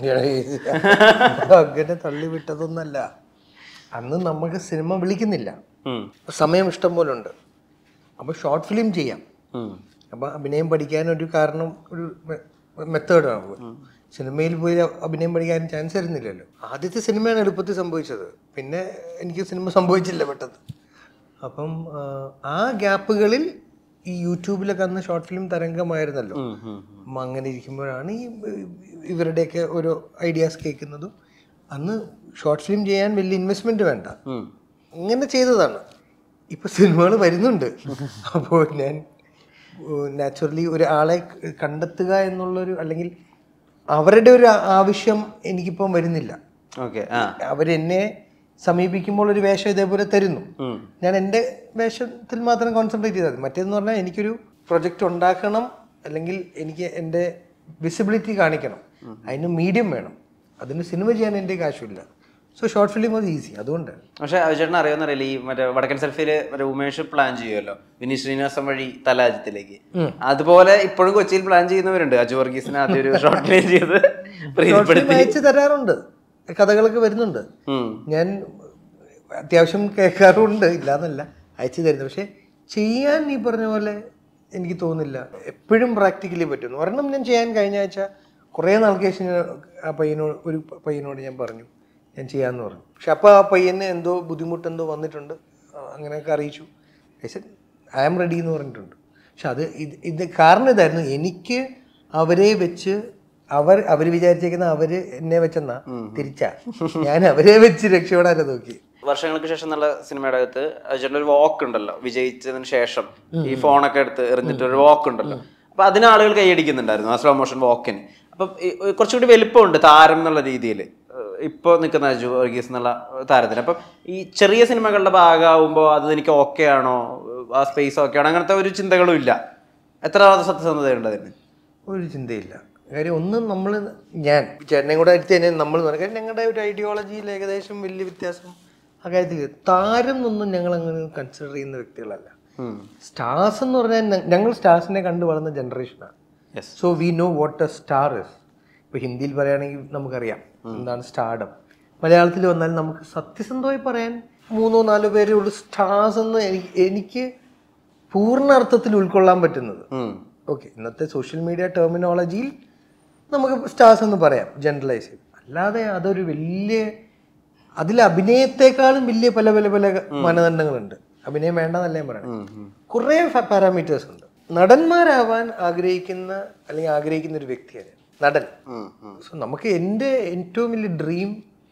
അങ്ങനെ തള്ളിവിട്ടതൊന്നല്ല അന്ന് നമുക്ക് സിനിമ വിളിക്കുന്നില്ല ഉം. സമയം ഇഷ്ടം പോലെ ഉണ്ട് അപ്പോൾ ഷോർട്ട് ഫിലിം ചെയ്യാം ഉം. അപ്പൊ അഭിനയം പഠിക്കാൻ ഒരു കാരണം ഒരു മെത്തേഡാണ് സിനിമയിൽ പോയി അഭിനയം പഠിക്കാൻ ചാൻസ് വരുന്നില്ലല്ലോ ആദ്യത്തെ സിനിമയാണ് എളുപ്പത്തിൽ സംഭവിച്ചത് പിന്നെ എനിക്ക് സിനിമ സംഭവിച്ചില്ല പെട്ടെന്ന് അപ്പം ആ, ആ ഗ്യാപ്പുകളിൽ ഈ യൂട്യൂബിലൊക്കെ അന്ന് ഷോർട്ട് ഫിലിം തരംഗമായിരുന്നല്ലോ അപ്പം അങ്ങനെ ഇരിക്കുമ്പോഴാണ് ഈ ഇവരുടെയൊക്കെ ഓരോ ഐഡിയാസ് കേൾക്കുന്നതും അന്ന് ഷോർട്ട് ഫിലിം ചെയ്യാൻ വലിയ ഇൻവെസ്റ്റ്മെന്റ് വേണ്ട അങ്ങനെ ചെയ്തതാണ് ഇപ്പൊ സിനിമകൾ വരുന്നുണ്ട് അപ്പോൾ ഞാൻ നാച്ചുറലി ഒരാളെ കണ്ടെത്തുക എന്നുള്ളൊരു അല്ലെങ്കിൽ അവരുടെ ഒരു ആവശ്യം എനിക്കിപ്പം വരുന്നില്ല ഓക്കെ ആ അവരെന്നെ സമീപിക്കുമ്പോൾ ഒരു വേഷം ഇതേപോലെ തരുന്നു ഞാൻ എൻ്റെ വേഷത്തിൽ മാത്രം കോൺസെൻട്രേറ്റ് ചെയ്താൽ മതി മറ്റേന്ന് പറഞ്ഞാൽ എനിക്കൊരു പ്രൊജക്റ്റ് ഉണ്ടാക്കണം അല്ലെങ്കിൽ എനിക്ക് എൻ്റെ വിസിബിലിറ്റി കാണിക്കണം അതിന് മീഡിയം വേണം അതിന് സിനിമ ചെയ്യാൻ എൻ്റെ കാശുമില്ല സോ ഷോർട്ട് ഫിലിം അത് ഈസി അതുകൊണ്ടാണ് പക്ഷെ അവിചേട്ടൻ അറിയാവുന്നറിയില്ല ഈ മറ്റേ വടക്കൻ സെൽഫിയില് മറ്റേ ഉമേഷ് പ്ലാൻ ചെയ്യുമല്ലോ വിനീത് ശ്രീനിവാസൻ വഴി തലാജിത്തിലേക്ക് അതുപോലെ ഇപ്പോഴും കൊച്ചിയിൽ പ്ലാൻ ചെയ്യുന്നവരുണ്ട് അജു വർഗീസിന് ആദ്യം ഒരു ഷോർട്ട് ഫിലിം ചെയ്ത് ഷോർട്ട് ഫിലിം പ്രീതിപ്പെടുത്തി അയച്ചു തരാറുണ്ട് കഥകളൊക്കെ വരുന്നുണ്ട് ഉം. ഞാൻ അത്യാവശ്യം കേൾക്കാറുണ്ട് ഇല്ലാന്നല്ല അയച്ചു തരുന്നത് പക്ഷെ ചെയ്യാൻ ഈ പറഞ്ഞ പോലെ എനിക്ക് തോന്നുന്നില്ല എപ്പോഴും പ്രാക്ടിക്കലി പറ്റുന്നു ഒരെണ്ണം ഞാൻ ചെയ്യാൻ കഴിഞ്ഞ ആഴ്ച കുറേ നാൾക്ക് ശേഷം ഞാൻ ആ പയ്യനോട് ഒരു പയ്യനോട് ഞാൻ പറഞ്ഞു ഞാൻ ചെയ്യാമെന്ന് പറഞ്ഞു പക്ഷെ അപ്പോൾ ആ പയ്യന് എന്തോ ബുദ്ധിമുട്ടെന്തോ വന്നിട്ടുണ്ട് ആ, അങ്ങനെയൊക്കെ അറിയിച്ചു ഐ ആം റെഡി എന്ന് പറഞ്ഞിട്ടുണ്ട് പക്ഷെ അത് ഇത് ഇത് കാരണം ഇതായിരുന്നു എനിക്ക് അവരെ വെച്ച് അവർ അവർ വിചാരിച്ചേക്കുന്ന അവര് എന്നെ വെച്ചെന്നാ തിരിച്ചാ ഞാൻ അവരെ വെച്ച് രക്ഷപ്പെടാനാ നോക്കി വർഷങ്ങൾക്ക് ശേഷം നല്ല സിനിമയുടെ അകത്ത് അജുവേട്ടൻ ഒരു വാക്ക് ഉണ്ടല്ലോ വിജയിച്ചതിന് ശേഷം ഈ ഫോണൊക്കെ എടുത്ത് എറിഞ്ഞിട്ട് ഒരു വാക്ക് ഉണ്ടല്ലോ അപ്പൊ അതിന് ആളുകൾ കൈയടിക്കുന്നുണ്ടായിരുന്നു ആ സ്ലോ മോഷൻ വാക്കിന് അപ്പൊ ഈ കുറച്ചുകൂടി വലിപ്പമുണ്ട് താരം എന്നുള്ള രീതിയിൽ ഇപ്പോൾ നിൽക്കുന്ന അജു വർഗീസ് എന്നുള്ള താരത്തിന് അപ്പം ഈ ചെറിയ സിനിമകളുടെ ഭാഗമാകുമ്പോൾ അത് എനിക്ക് ഓക്കെ ആണോ ആ സ്പേസ് ഓക്കെ ആണോ അങ്ങനത്തെ ഒരു ചിന്തകളും ഇല്ല എത്ര സത്യസന്ധതയുണ്ട് അതിന് ഒരു ചിന്തയില്ല കാര്യം ഒന്നും നമ്മൾ ഞാൻ ചേട്ടനെയും കൂടെ അടുത്ത് തന്നെ നമ്മൾ എന്ന് പറഞ്ഞാൽ കാര്യം ഞങ്ങളുടെ ഒരു ഐഡിയോളജിയിൽ ഏകദേശം വലിയ വ്യത്യാസം ആ കാര്യത്തിൽ താരം എന്നൊന്നും ഞങ്ങൾ അങ്ങനെ കൺസിഡർ ചെയ്യുന്ന വ്യക്തികളല്ല സ്റ്റാർസ് എന്ന് പറഞ്ഞാൽ ഞ- ഞങ്ങൾ സ്റ്റാർസിനെ കണ്ടു വളർന്ന ജനറേഷനാണ് Yes. So we know what a star is ഇപ്പൊ ഹിന്ദിയിൽ പറയുകയാണെങ്കിൽ നമുക്കറിയാം എന്താണ് സ്റ്റാർഡം മലയാളത്തിൽ വന്നാൽ നമുക്ക് സത്യസന്ധമായി പറയാൻ മൂന്നോ നാലോ പേരേ ഉള്ളൂ സ്റ്റാർസ് എന്ന് എനിക്ക് എനിക്ക് പൂർണ്ണ അർത്ഥത്തിൽ ഉൾക്കൊള്ളാൻ പറ്റുന്നത് ഓക്കെ ഇന്നത്തെ സോഷ്യൽ മീഡിയ ടെർമിനോളജിയിൽ നമുക്ക് സ്റ്റാർസ് എന്ന് പറയാം ജനറലൈസ് ചെയ്ത് അല്ലാതെ അതൊരു വലിയ അതിൽ അഭിനയത്തെക്കാളും വലിയ പല പല പല മാനദണ്ഡങ്ങളുണ്ട് അഭിനയം വേണ്ടെന്നല്ല ഞാൻ പറയണത് കുറേ പാരാമീറ്റേഴ്സ് ഉണ്ട് നടന്മാരാവാൻ ആഗ്രഹിക്കുന്ന അല്ലെങ്കിൽ ആഗ്രഹിക്കുന്ന ഒരു വ്യക്തിയാണ് ഞാൻ. നടൻ സോ നമുക്ക് എൻ്റെ ഏറ്റവും വലിയ ഡ്രീം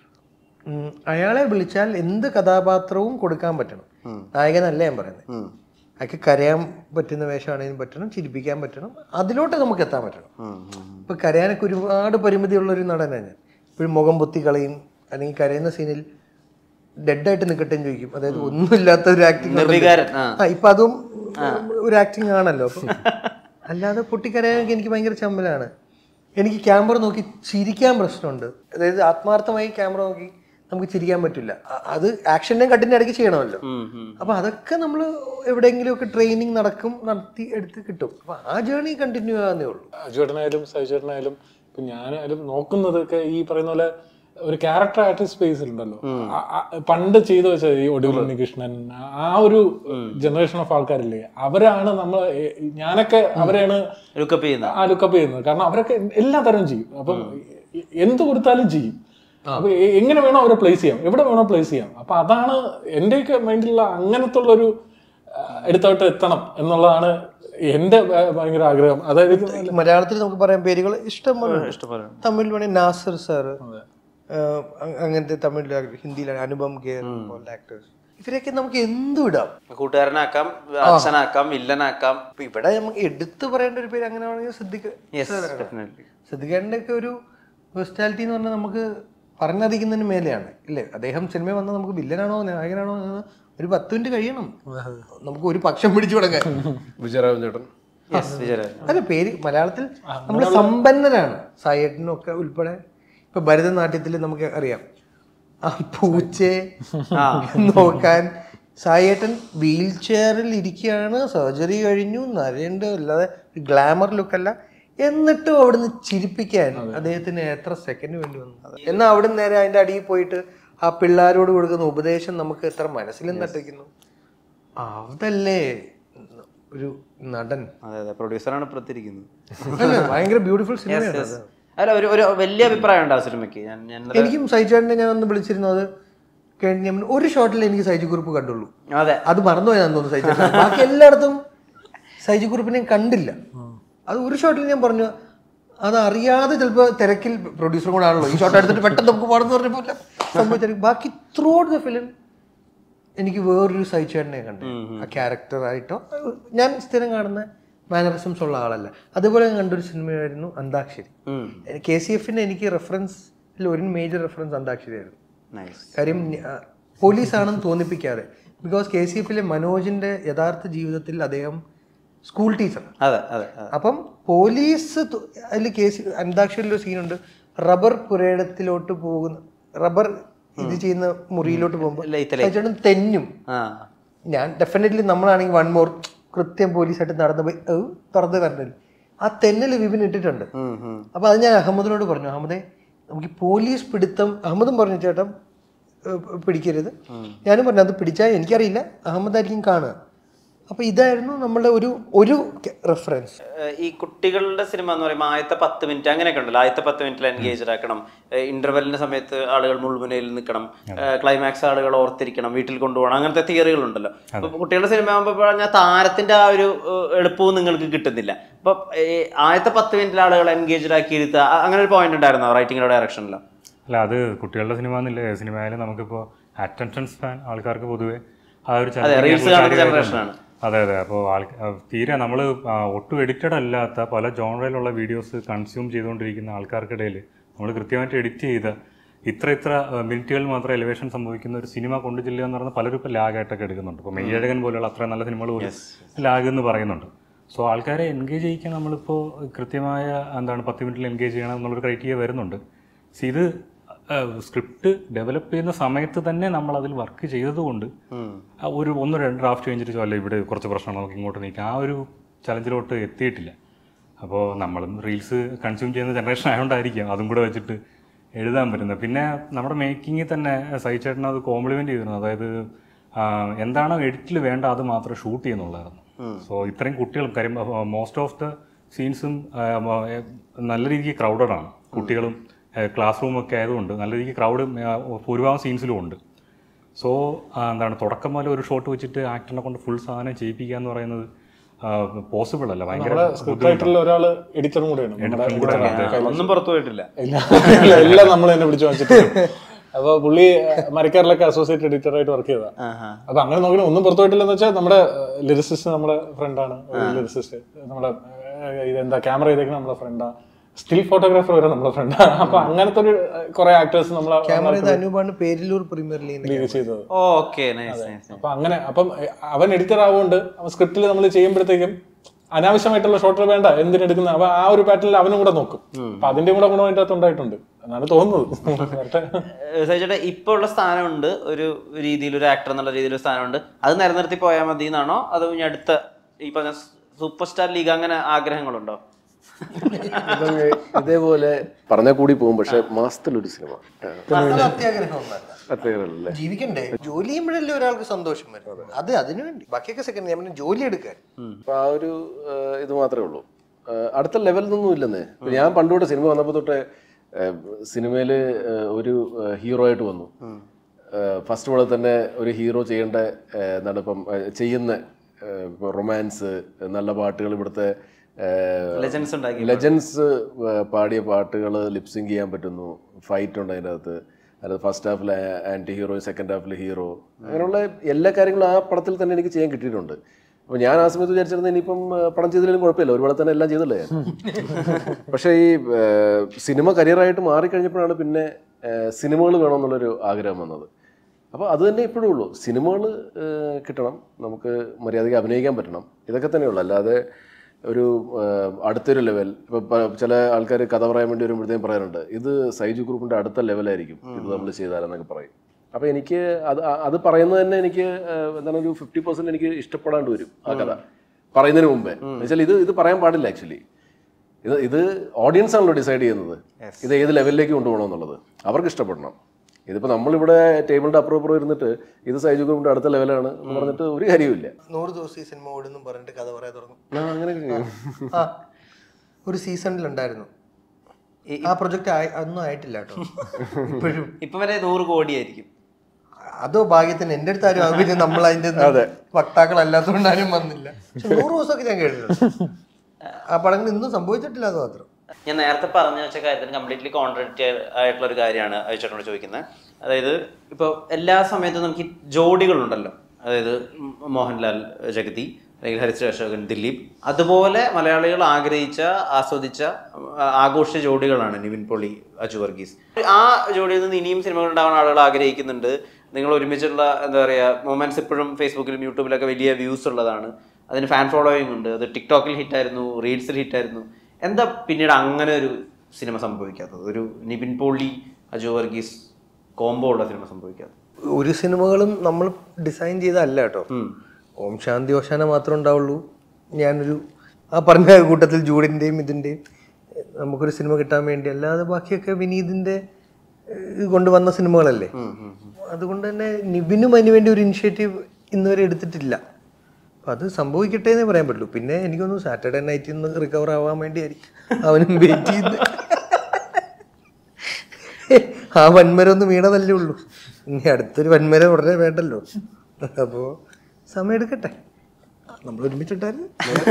അയാളെ വിളിച്ചാൽ എന്ത് കഥാപാത്രവും കൊടുക്കാൻ പറ്റണം നായകനല്ല ഞാൻ പറയുന്നത് അയാൾക്ക് കരയാൻ പറ്റുന്ന വേഷമാണെങ്കിലും പറ്റണം ചിരിപ്പിക്കാൻ പറ്റണം അതിലോട്ട് നമുക്ക് എത്താൻ പറ്റണം ഇപ്പൊ കരയാനൊക്കെ ഒരുപാട് പരിമിതിയുള്ള ഒരു നടനാണ് ഞാൻ ഇപ്പോഴും മുഖം പൊത്തി കളയും അല്ലെങ്കിൽ കരയുന്ന സീനിൽ ഡെഡായിട്ട് നിൽക്കട്ടെ എന്ന് ചോദിക്കും അതായത് ഒന്നുമില്ലാത്ത ഒരു ആക്ടിങ് നിർവികാരൻ ആ ആ ഇപ്പൊ അതും ഒരു ആക്ടിങ് ആണല്ലോ അപ്പം അല്ലാതെ പൊട്ടിക്കരയാനൊക്കെ എനിക്ക് ഭയങ്കര ചമ്മലാണ് എനിക്ക് ക്യാമറ നോക്കി ചിരിക്കാൻ പ്രശ്നമുണ്ട് അതായത് ആത്മാർത്ഥമായി ക്യാമറ നോക്കി നമുക്ക് ചിരിക്കാൻ പറ്റില്ല അ- അത് ആക്ഷൻ്റെയും കട്ടിൻ്റെ ഇടയ്ക്ക് ചെയ്യണമല്ലോ അപ്പൊ അതൊക്കെ നമ്മൾ എവിടെയെങ്കിലുമൊക്കെ ട്രെയിനിങ് നടക്കും നടത്തി എടുത്ത് കിട്ടും അപ്പൊ ആ ജേണി കണ്ടിന്യൂ ആകുന്നേ ഉള്ളൂ അജുവേട്ടനായാലും സൈചേട്ടനായാലും ഇപ്പൊ ഞാനായാലും നോക്കുന്നതൊക്കെ ഈ പറയുന്ന പോലെ ഒരു ക്യാരക്ടർ ആയിട്ട് സ്പേസിലുണ്ടല്ലോ ആ- ആ- പണ്ട് ചെയ്തു വെച്ച ഈ ഒടുവിൽ ഉണ്ണികൃഷ്ണൻ ആ ഒരു ജനറേഷൻ ഓഫ് ആൾക്കാരില്ലേ അവരാണ് നമ്മൾ ഞാനൊക്കെ അവരെയാണ് ലുക്കപ്പ് ചെയ്യുന്ന ആ ലുക്കപ്പ് ചെയ്യുന്നത് കാരണം അവരൊക്കെ എല്ലാ തരം ചെയ്യും അപ്പം എ- എന്ത് കൊടുത്താലും ചെയ്യും അപ്പൊ എ- എങ്ങനെ വേണോ അവരെ പ്ലേസ് ചെയ്യാം എവിടെ വേണോ പ്ലേസ് ചെയ്യാം അപ്പൊ അതാണ് എന്റെയൊക്കെ മൈൻഡിലുള്ള അങ്ങനത്തെ ഉള്ളൊരു ആ, എടുത്തോട്ട് എത്തണം എന്നുള്ളതാണ് എന്റെ ഭ- ഭയങ്കര ആഗ്രഹം അതായത് മലയാളത്തിൽ നമുക്ക് പറയാൻ പേരുകൾ ഇഷ്ടം പോലെ ഉണ്ട്. തമിഴിൽ വേണമെങ്കിൽ നാസർ സാറ് അങ്ങനത്തെ തമിഴിൽ ഹിന്ദിയിലാണ് അനുപം ഖേർ പോലുള്ള ആക്ടേഴ്സ് ഇവരെയൊക്കെ നമുക്ക് എന്തും ഇടാം കൂട്ടുകാരനാക്കാം അച്ഛനാക്കാം വില്ലനാക്കാം ഇപ്പൊ ഇവിടെ നമുക്ക് എടുത്തു പറയേണ്ട ഒരു പേര് അങ്ങനെ വേണമെങ്കിൽ സിദ്ദിഖ് യെസ് ഡെഫിനറ്റ്ലി സിദ്ദിഖേന്റെ ഒക്കെ ഒരു പേഴ്സണാലിറ്റി എന്ന് പറഞ്ഞാൽ നമുക്ക് പറഞ്ഞറിയിക്കുന്നതിന് മേലെയാണ് ഇല്ലേ അദ്ദേഹം സിനിമ വന്നാൽ നമുക്ക് വില്ലനാണോ നായകനാണോ എന്ന് ഒരു പത്ത് മിനിറ്റ് കഴിയണം നമുക്ക് ഒരു പക്ഷം പിടിച്ചു തുടങ്ങാൻ വിജയരാഘവൻ ചേട്ടൻ യെസ് വിജയരാജ് അല്ല പേര് മലയാളത്തിൽ നമ്മൾ സമ്പന്നരാണ് സായേട്ടനും ഒക്കെ ഉൾപ്പെടെ ഇപ്പൊ ഭരതനാട്യത്തിൽ നമുക്ക് അറിയാം ആ പൂച്ചയെ നോക്കാൻ സായേട്ടൻ വീൽ ചെയറിൽ ഇരിക്കുകയാണ് സർജറി കഴിഞ്ഞു നരേണ്ട അല്ലാതെ ഗ്ലാമർ ലുക്കല്ല എന്നിട്ടും അവിടുന്ന് ചിരിപ്പിക്കാൻ അദ്ദേഹത്തിന് എത്ര സെക്കൻഡ് വേണ്ടി വന്നു എന്നാൽ അവിടെ നേരെ അതിന്റെ അടിയിൽ പോയിട്ട് ആ പിള്ളേരോട് കൊടുക്കുന്ന ഉപദേശം നമുക്ക് എത്ര മനസ്സിലും തട്ടിക്കുന്നു അതല്ലേ ഒരു നടൻ അതെ അതെ പ്രൊഡ്യൂസറാണ് ഇപ്പുറത്തിരിക്കുന്നത് അല്ല, ഭയങ്കര ബ്യൂട്ടിഫുൾ സിനിമയാണ് അത്. അല്ല ഒരു ഒരു വലിയ അഭിപ്രായം ഉണ്ട് ആ സിനിമയ്ക്ക് ഞാൻ ഞാൻ ഇന്നലെ- എനിക്കും സൈജുചേട്ടനെ ഞാൻ ഒന്ന് വിളിച്ചിരുന്നു അത് കഴിഞ്ഞ് ഞാൻ പറഞ്ഞു, ഒരു ഷോട്ടിൽ എനിക്ക് സൈജു കുറിപ്പ് കണ്ടുള്ളൂ അതെ അത് മറന്നുപോയാന്ന് തോന്നുന്നു സൈജു ബാക്കി എല്ലായിടത്തും സൈജു കുറിപ്പിനെ ഞാൻ കണ്ടില്ല അത് ഒരു ഷോട്ടിൽ ഞാൻ പറഞ്ഞു അത് അറിയാതെ ചിലപ്പോൾ തിരക്കിൽ പ്രൊഡ്യൂസറും കൂടെ ആണല്ലോ ഈ ഷോട്ട് എടുത്തിട്ട് പെട്ടെന്ന് നമുക്ക് പാടുന്ന പറഞ്ഞപ്പോൾ സംഭവിച്ചായിരിക്കും ബാക്കി ത്രൂ ഔട്ട് ദ ഫിലിം എനിക്ക് വേറൊരു സൈച്ചേട്ടനെ കണ്ടു ആ ക്യാരക്ടറായിട്ടോ ഞാൻ സ്ഥിരം കാണുന്ന മാനറിസംസ് ഉള്ള ആളല്ല അതുപോലെ ഞാൻ കണ്ടൊരു സിനിമയായിരുന്നു അന്താക്ഷരി കെ സി എഫിന് എനിക്ക് റെഫറൻസിൽ ഒരു മേജർ റെഫറൻസ് അന്താക്ഷരിയായിരുന്നു നൈസ് കാര്യം ആ, പോലീസാണെന്ന് തോന്നിപ്പിക്കാതെ ബിക്കോസ് കെ സി എഫിലെ മനോജിന്റെ യഥാർത്ഥ ജീവിതത്തിൽ അദ്ദേഹം സ്കൂൾ ടീച്ചറാണ് അതെ അതെ അതെ. അപ്പം പോലീസ് തു- അതിൽ കേസ് അന്താക്ഷരിയിലൊരു സീനുണ്ട് റബ്ബർ പുരയിടത്തിലോട്ട് പോകുന്ന റബ്ബർ ഇത് ചെയ്യുന്ന മുറിയിലോട്ട് പോകുമ്പോൾ ലൈറ്റ് ചേട്ടൻ തെന്നും ആ ഞാൻ ഡെഫിനറ്റ്ലി നമ്മളാണെങ്കിൽ വൺ മോർ കൃത്യം പോലീസായിട്ട് നടന്നു പോയി "ഏ, തുറന്ന് തരണില്ല ആ തെന്നൽ വിപിൻ ഇട്ടിട്ടുണ്ട് അപ്പൊ അത് ഞാൻ അഹമ്മദിനോട് പറഞ്ഞു അഹമ്മദേ നമുക്ക് ഈ പോലീസ് പിടുത്തം അഹമ്മദും പറഞ്ഞു ചേട്ടാ ഏ, പിടിക്കരുത് ഞാനും പറഞ്ഞു അത് പിടിച്ചാൽ എനിക്കറിയില്ല അഹമ്മദായിരിക്കും കാണുക അപ്പൊ ഇതായിരുന്നു നമ്മളുടെ ഒരു ഒരു റെഫറൻസ് ഏഹ് ഈ കുട്ടികളുടെ സിനിമ എന്ന് പറയുമ്പോൾ ആദ്യത്തെ പത്ത് മിനിറ്റ് അങ്ങനെയൊക്കെ ഉണ്ടല്ലോ ആദ്യത്തെ പത്ത് മിനിറ്റിൽ എൻഗേജ് ആക്കണം ഇന്റർവെല്ലിന്റെ സമയത്ത് ആളുകൾ മുൾമുനയിൽ നിൽക്കണം ക്ലൈമാക്സ് ആളുകൾ ഓർത്തിരിക്കണം വീട്ടിൽ കൊണ്ടുപോകണം അങ്ങനത്തെ തിയറികൾ ഉണ്ടല്ലോ അപ്പൊ കുട്ടികളുടെ സിനിമ ആകുമ്പോൾ പറഞ്ഞാൽ താരത്തിന്റെ ആ ഒരു ഏഹ്, എളുപ്പവും നിങ്ങൾക്ക് കിട്ടുന്നില്ല അപ്പൊ ഏഹ്, ആദ്യത്തെ പത്ത് മിനിറ്റിൽ ആളുകൾ എൻഗേജ് ആക്കി ഇരുത്തുക അ- അങ്ങനെ ഒരു പോയിന്റ് ഉണ്ടായിരുന്നോ റൈറ്റിംഗിലോ ഡയറക്ഷനിലോ അല്ല അത് കുട്ടികളുടെ സിനിമ എന്നില്ല സിനിമ ആയാലും നമുക്കിപ്പോൾ അറ്റൻഷൻ സ്പാൻ ആൾക്കാർക്ക് പൊതുവെ ആ ഒരു challenging reels ആയിട്ടുള്ള കാണുന്ന കാര്യമായിട്ടുണ്ട്. generation ആണ്. അതെ അതെ അപ്പോൾ ആൾ ആ, തീരെ നമ്മൾ ഒട്ടും എഡിറ്റഡ് അല്ലാത്ത പല ജോണറിലുള്ള വീഡിയോസ് കൺസ്യൂം ചെയ്തുകൊണ്ടിരിക്കുന്ന ആൾക്കാർക്കിടയിൽ നമ്മൾ കൃത്യമായിട്ട് എഡിറ്റ് ചെയ്ത ഇത്ര ഇത്ര മിനിറ്റുകൾ മാത്രം എലിവേഷൻ സംഭവിക്കുന്ന ഒരു സിനിമ കൊണ്ടു ചെല്ലുക എന്ന് പറയുന്നത് പലരും ഇപ്പോൾ ലാഗായിട്ടൊക്കെ എടുക്കുന്നുണ്ട് ഇപ്പോൾ മെയ്യഴകൻ പോലെയുള്ള അത്രയും നല്ല സിനിമകൾ പോലും ലാഗ് എന്ന് പറയുന്നുണ്ട് സോ ആൾക്കാരെ എൻഗേജ് ചെയ്യിക്കാൻ നമ്മളിപ്പോൾ കൃത്യമായ എന്താണ് പത്ത് മിനിറ്റിൽ എൻഗേജ് ചെയ്യണം എന്നുള്ളൊരു ക്രൈറ്റീരിയ വരുന്നുണ്ട് സോ ഇത് സ്ക്രിപ്റ്റ് ഡെവലപ്പ് ചെയ്യുന്ന സമയത്ത് തന്നെ നമ്മൾ അതിൽ വർക്ക് ചെയ്തതുകൊണ്ട് ആ ഒരു ഒന്ന് രണ്ട് ഡ്രാഫ്റ്റ് കഴിഞ്ഞിട്ട് അല്ല ഇവിടെ കുറച്ച് പ്രശ്നം നമുക്ക് ഇങ്ങോട്ട് നീക്കാം ആ ഒരു ചലഞ്ചിലോട്ട് എത്തിയിട്ടില്ല അപ്പോൾ നമ്മളും റീൽസ് കൺസ്യൂം ചെയ്യുന്ന ജനറേഷൻ ആയതുകൊണ്ടായിരിക്കാം അതും കൂടെ വെച്ചിട്ട് എഴുതാൻ പറ്റുന്നത് പിന്നെ നമ്മുടെ മേക്കിങ്ങിൽ തന്നെ സഹിച്ചേട്ടൻ അത് കോംപ്ലിമെൻ്റ് ചെയ്തിരുന്നു അതായത് ആ, എന്താണോ എഡിറ്റിൽ വേണ്ട അത് മാത്രം ഷൂട്ട് ചെയ്യുന്നുള്ളായിരുന്നു സോ ഇത്രയും കുട്ടികളും കാര്യം മോസ്റ്റ് ഓഫ് ദ സീൻസും നല്ല രീതിക്ക് ക്രൗഡഡ് ആണ് കുട്ടികളും ക്ലാസ് റൂമൊക്കെ ആയതുകൊണ്ട് നല്ല രീതിക്ക് ക്രൗഡ് ഭൂരിഭാഗം സീൻസിലും ഉണ്ട് സോ എന്താണ് തുടക്കം മുതൽ ഒരു ഷോട്ട് വെച്ചിട്ട് ആക്ടറിനെ കൊണ്ട് ഫുൾ സാധനം ചെയ്യിപ്പിക്കുക എന്ന് പറയുന്നത് പോസിബിൾ അല്ല ഭയങ്കര സ്ക്രിപ്റ്റ് റൈറ്ററിൽ ഒരാള് എഡിറ്ററും കൂടെയാണ് നമ്മുടെ editor കൂടെയാണ്. editor. ഒന്നും പുറത്തു പോയിട്ടില്ല ഇല്ല ഇല്ല, എല്ലാം നമ്മൾ തന്നെ പിടിച്ചു വാങ്ങിച്ചിട്ട് അപ്പൊ പുള്ളി അഹ്, മരക്കാറിലൊക്കെ അസോസിയേറ്റ് എഡിറ്റർ ആയിട്ട് വർക്ക് ചെയ്താ അപ്പൊ അങ്ങനെ നോക്കി ഒന്നും പുറത്തു പോയിട്ടില്ലെന്ന് വെച്ചാൽ നമ്മുടെ ലിറിസിസ്റ്റ് നമ്മുടെ ഫ്രണ്ടാണ് ലിറിസിസ്റ്റ് നമ്മുടെ അഹ്, ഇതെന്താ ക്യാമറ ചെയ്തേക്കുന്ന നമ്മുടെ ഫ്രണ്ടാ സ്റ്റിൽ ഫോട്ടോഗ്രാഫർ വരെ നമ്മുടെ ഫ്രണ്ടാണ് അപ്പൊ അങ്ങനത്തെ ഒരു കുറെ ആക്ടേഴ്സ് നമ്മൾ ക്യാമറ ചെയ്ത അനൂപാണ് പേരിലൂർ പ്രീമിയർ ലീഗ് ലീഗ് ചെയ്തത് ഓക്കെ നൈസ് നൈസ് അപ്പൊ അങ്ങനെ അപ്പം എ, അവൻ എഡിറ്റർ ആവുകൊണ്ട് അവൻ സ്ക്രിപ്റ്റിൽ നമ്മൾ ചെയ്യുമ്പോഴത്തേക്കും അനാവശ്യമായിട്ടുള്ള ഷോട്ടുകൾ വേണ്ട എന്തിനെടുക്കുന്ന അപ്പൊ ആ ഒരു പാറ്റേണിൽ അവനും കൂടെ നോക്കും അപ്പൊ അതിന്റെ കൂടെ ഗുണം അതിന്റെ അകത്ത് ഉണ്ടായിട്ടുണ്ട് എന്നാണ് തോന്നുന്നത് വരട്ടെ. സഹിച്ചേട്ടാ ഇപ്പൊ ഉള്ള സ്ഥാനമുണ്ട് ഒരു രീതിയിൽ ഒരു ആക്ടർ എന്നുള്ള രീതിയിൽ ഒരു സ്ഥാനമുണ്ട് അത് നിലനിർത്തി പോയാൽ മതി എന്നാണോ അതോ ഇനി അടുത്ത ഈ പറഞ്ഞ സൂപ്പർ സ്റ്റാർ ലീഗ് അങ്ങനെ ആഗ്രഹങ്ങളുണ്ടോ ഇപ്പം ഇതേപോലെ പറഞ്ഞാൽ കൂടി പോകും പക്ഷെ മാസത്തിലൊരു സിനിമ അത്യാഗ്രഹം ഒന്നല്ല അത്രയല്ലേ ജീവിക്കണ്ടേ ജോലി ചെയ്യുമ്പോഴല്ലേ ഒരാൾക്ക് സന്തോഷം വരും അത് അതിനു വേണ്ടി ബാക്കിയൊക്കെ സെക്കൻഡ് ഞാൻ പിന്നെ ജോലി എടുക്കാൻ അപ്പൊ ആ ഒരു ആ, ഇത് മാത്രമേ ഉള്ളൂ ആ, അടുത്ത ലെവലിലൊന്നും ഇല്ലെന്നേ ഇപ്പൊ ഞാൻ പണ്ട് തൊട്ട് സിനിമ വന്നപ്പോൾ തൊട്ട് സിനിമയിൽ ഒരു ഹീറോ ആയിട്ട് വന്നു ഫസ്റ്റ് മുതൽ തന്നെ ഒരു ഹീറോ ചെയ്യേണ്ട ആ, എന്താണ് ഇപ്പം ആ, ചെയ്യുന്ന റൊമാൻസ് നല്ല പാട്ടുകൾ ഇവിടുത്തെ ലെജൻസ് ഉണ്ടാക്കി ലെജൻസ് പാടിയ പാട്ടുകൾ ലിപ്സിങ് ചെയ്യാൻ പറ്റുന്നു ഫൈറ്റ് ഉണ്ട് അതിൻ്റെ അകത്ത് അത് ഫസ്റ്റ് ഹാഫിൽ ആൻറ്റി ഹീറോ സെക്കൻഡ് ഹാഫിൽ ഹീറോ അങ്ങനെയുള്ള എല്ലാ കാര്യങ്ങളും ആ പടത്തിൽ തന്നെ എനിക്ക് ചെയ്യാൻ കിട്ടിയിട്ടുണ്ട് അപ്പോൾ ഞാൻ ആ സമയത്ത് വിചാരിച്ചിരുന്നത് ഇനിയിപ്പം ആ, പടം ചെയ്തില്ലെങ്കിലും കുഴപ്പമില്ല ഒരുപാട് തന്നെ എല്ലാം ചെയ്തല്ലേ ഞാൻ പക്ഷേ ഈ ആ, സിനിമ കരിയറായിട്ട് മാറിക്കഴിഞ്ഞപ്പോഴാണ് പിന്നെ സിനിമകൾ വേണമെന്നുള്ളൊരു ആഗ്രഹം വന്നത് അപ്പോൾ അത് തന്നെ ഇപ്പോഴും ഉള്ളൂ സിനിമകൾ കിട്ടണം നമുക്ക് മര്യാദയ്ക്ക് അഭിനയിക്കാൻ പറ്റണം ഇതൊക്കെ തന്നെയുള്ളൂ അല്ലാതെ ഒരു ആ, അടുത്തൊരു ലെവൽ ഇപ്പം ചില ആൾക്കാർ കഥ പറയാൻ വേണ്ടി വരുമ്പോഴത്തേക്കും പറയാറുണ്ട് ഇത് സൈജു ഗ്രൂപ്പിൻ്റെ അടുത്ത ലെവലായിരിക്കും ഇത് നമ്മൾ ചെയ്താലെന്നൊക്കെ പറയും അപ്പോൾ എനിക്ക് അത് ആ- അത് പറയുന്നത് തന്നെ എനിക്ക് ആ, എന്താണ് ഒരു ഫിഫ്റ്റി പെർസെൻറ്റ് എനിക്ക് ഇഷ്ടപ്പെടാണ്ട് വരും ആ കഥ പറയുന്നതിന് മുമ്പേ എന്നുവെച്ചാൽ ഇത് ഇത് പറയാൻ പാടില്ല ആക്ച്വലി ഇത് ഇത് ഓഡിയൻസ് ആണല്ലോ ഡിസൈഡ് ചെയ്യുന്നത് ഇത് ഏത് ലെവലിലേക്ക് കൊണ്ടുപോകണം എന്നുള്ളത് അവർക്ക് ഇഷ്ടപ്പെടണം ഇതിപ്പോൾ നമ്മളിവിടെ ടേബിളിൻ്റെ അപ്പുറം അപ്പുറം ഇരുന്നിട്ട് ഇത് സൈജു ഗ്രൂപ്പിൻ്റെ അടുത്ത ലെവലാണ് എന്ന് പറഞ്ഞിട്ട് ഒരു കാര്യമില്ല നൂറ് ദിവസം ഈ സിനിമ ഓടുന്നു പറഞ്ഞിട്ട് കഥ പറയാൻ തുടങ്ങും ആ, അങ്ങനെയൊക്കെ ചെയ്യും. ആ ഒരു സീസണിലുണ്ടായിരുന്നു ആ പ്രൊജക്റ്റ് ഒന്നും ആയിട്ടില്ല കേട്ടോ ഇപ്പോഴും ഇപ്പം വരെ നൂറ് കോടിയായിരിക്കും അതോ ഭാഗ്യത്തിന് എൻ്റെ അടുത്ത് ആരും അത് പിന്നെ നമ്മൾ അതിന്റെ വക്താക്കളല്ലാത്തതുകൊണ്ട് ആരും വന്നില്ല പക്ഷെ നൂറ് ദിവസമൊക്കെ ഞാൻ കേട്ടിട്ടുണ്ട് ആ പടങ്ങൾ ഇന്നും സംഭവിച്ചിട്ടില്ല അത് മാത്രം ഞാൻ നേരത്തെ പറഞ്ഞു വെച്ച കാര്യത്തിന് കംപ്ലീറ്റ്ലി കോൺട്രഡിക്റ്റ് ആയിട്ടുള്ള ഒരു കാര്യമാണ് അയച്ചോട്ടോട് ചോദിക്കുന്നത് അതായത് ഇപ്പോൾ എല്ലാ സമയത്തും നമുക്ക് ഈ ജോഡികളുണ്ടല്ലോ അതായത് ഉം മോഹൻലാൽ ജഗതി അല്ലെങ്കിൽ ഹരിശ്രീ അശോകൻ ദിലീപ് അതുപോലെ മലയാളികൾ ആഗ്രഹിച്ച ആസ്വദിച്ച ആ, ആഘോഷ ജോഡികളാണ് നിവിൻ പോളി അജു വർഗീസ് ആ ജോഡിയിൽ നിന്ന് ഇനിയും സിനിമകൾ ഉണ്ടാവാൻ ആളുകൾ ആഗ്രഹിക്കുന്നുണ്ട് നിങ്ങൾ ഒരുമിച്ചുള്ള എന്താ പറയുക മൊമെന്റ്സ് ഇപ്പോഴും ഫേസ്ബുക്കിലും യൂട്യൂബിലൊക്കെ വലിയ വ്യൂസ് ഉള്ളതാണ് അതിന് ഫാൻ ഫോളോയിങ് ഉണ്ട് അത് ടിക്ടോക്കിൽ ഹിറ്റായിരുന്നു റീൽസിൽ ഹിറ്റായിരുന്നു എന്താ പിന്നീട് അങ്ങനെ ഒരു സിനിമ സംഭവിക്കാത്തത് ഒരു നിവിൻ പോളി അജു വർഗീസ് കോംബോ ഉള്ള സിനിമ സംഭവിക്കാത്തത് ഒരു സിനിമകളും നമ്മൾ ഡിസൈൻ ചെയ്തല്ല കേട്ടോ ഓം ശാന്തി ഓശാന മാത്രമേ ഉണ്ടാവുള്ളൂ ഞാനൊരു ആ പറഞ്ഞ കൂട്ടത്തിൽ ജൂഡിൻ്റെയും ഇതിൻ്റെയും നമുക്കൊരു സിനിമ കിട്ടാൻ വേണ്ടി അല്ലാതെ ബാക്കിയൊക്കെ വിനീതിൻ്റെ ഇത് കൊണ്ടുവന്ന സിനിമകളല്ലേ അതുകൊണ്ട് തന്നെ നിബിനും അതിന് വേണ്ടി ഒരു ഇനിഷ്യേറ്റീവ് ഇന്നുവരെ എടുത്തിട്ടില്ല അപ്പം അത് സംഭവിക്കട്ടെ എന്നേ പറയാൻ പറ്റുള്ളൂ പിന്നെ എനിക്കൊന്ന് സാറ്റർഡേ നൈറ്റിൽ നിന്ന് റിക്കവർ ആവാൻ വേണ്ടിയായിരിക്കും അവനും വെയിറ്റ് ചെയ്യുന്നത് ആ വൻമരം ഒന്ന് വീണതല്ലേ ഉള്ളൂ ഇനി അടുത്തൊരു വൻമരം ഉടനെ വേണ്ടല്ലോ അപ്പോൾ സമയം എടുക്കട്ടെ നമ്മൾ ഒരുമിച്ചിട്ടായിരുന്നു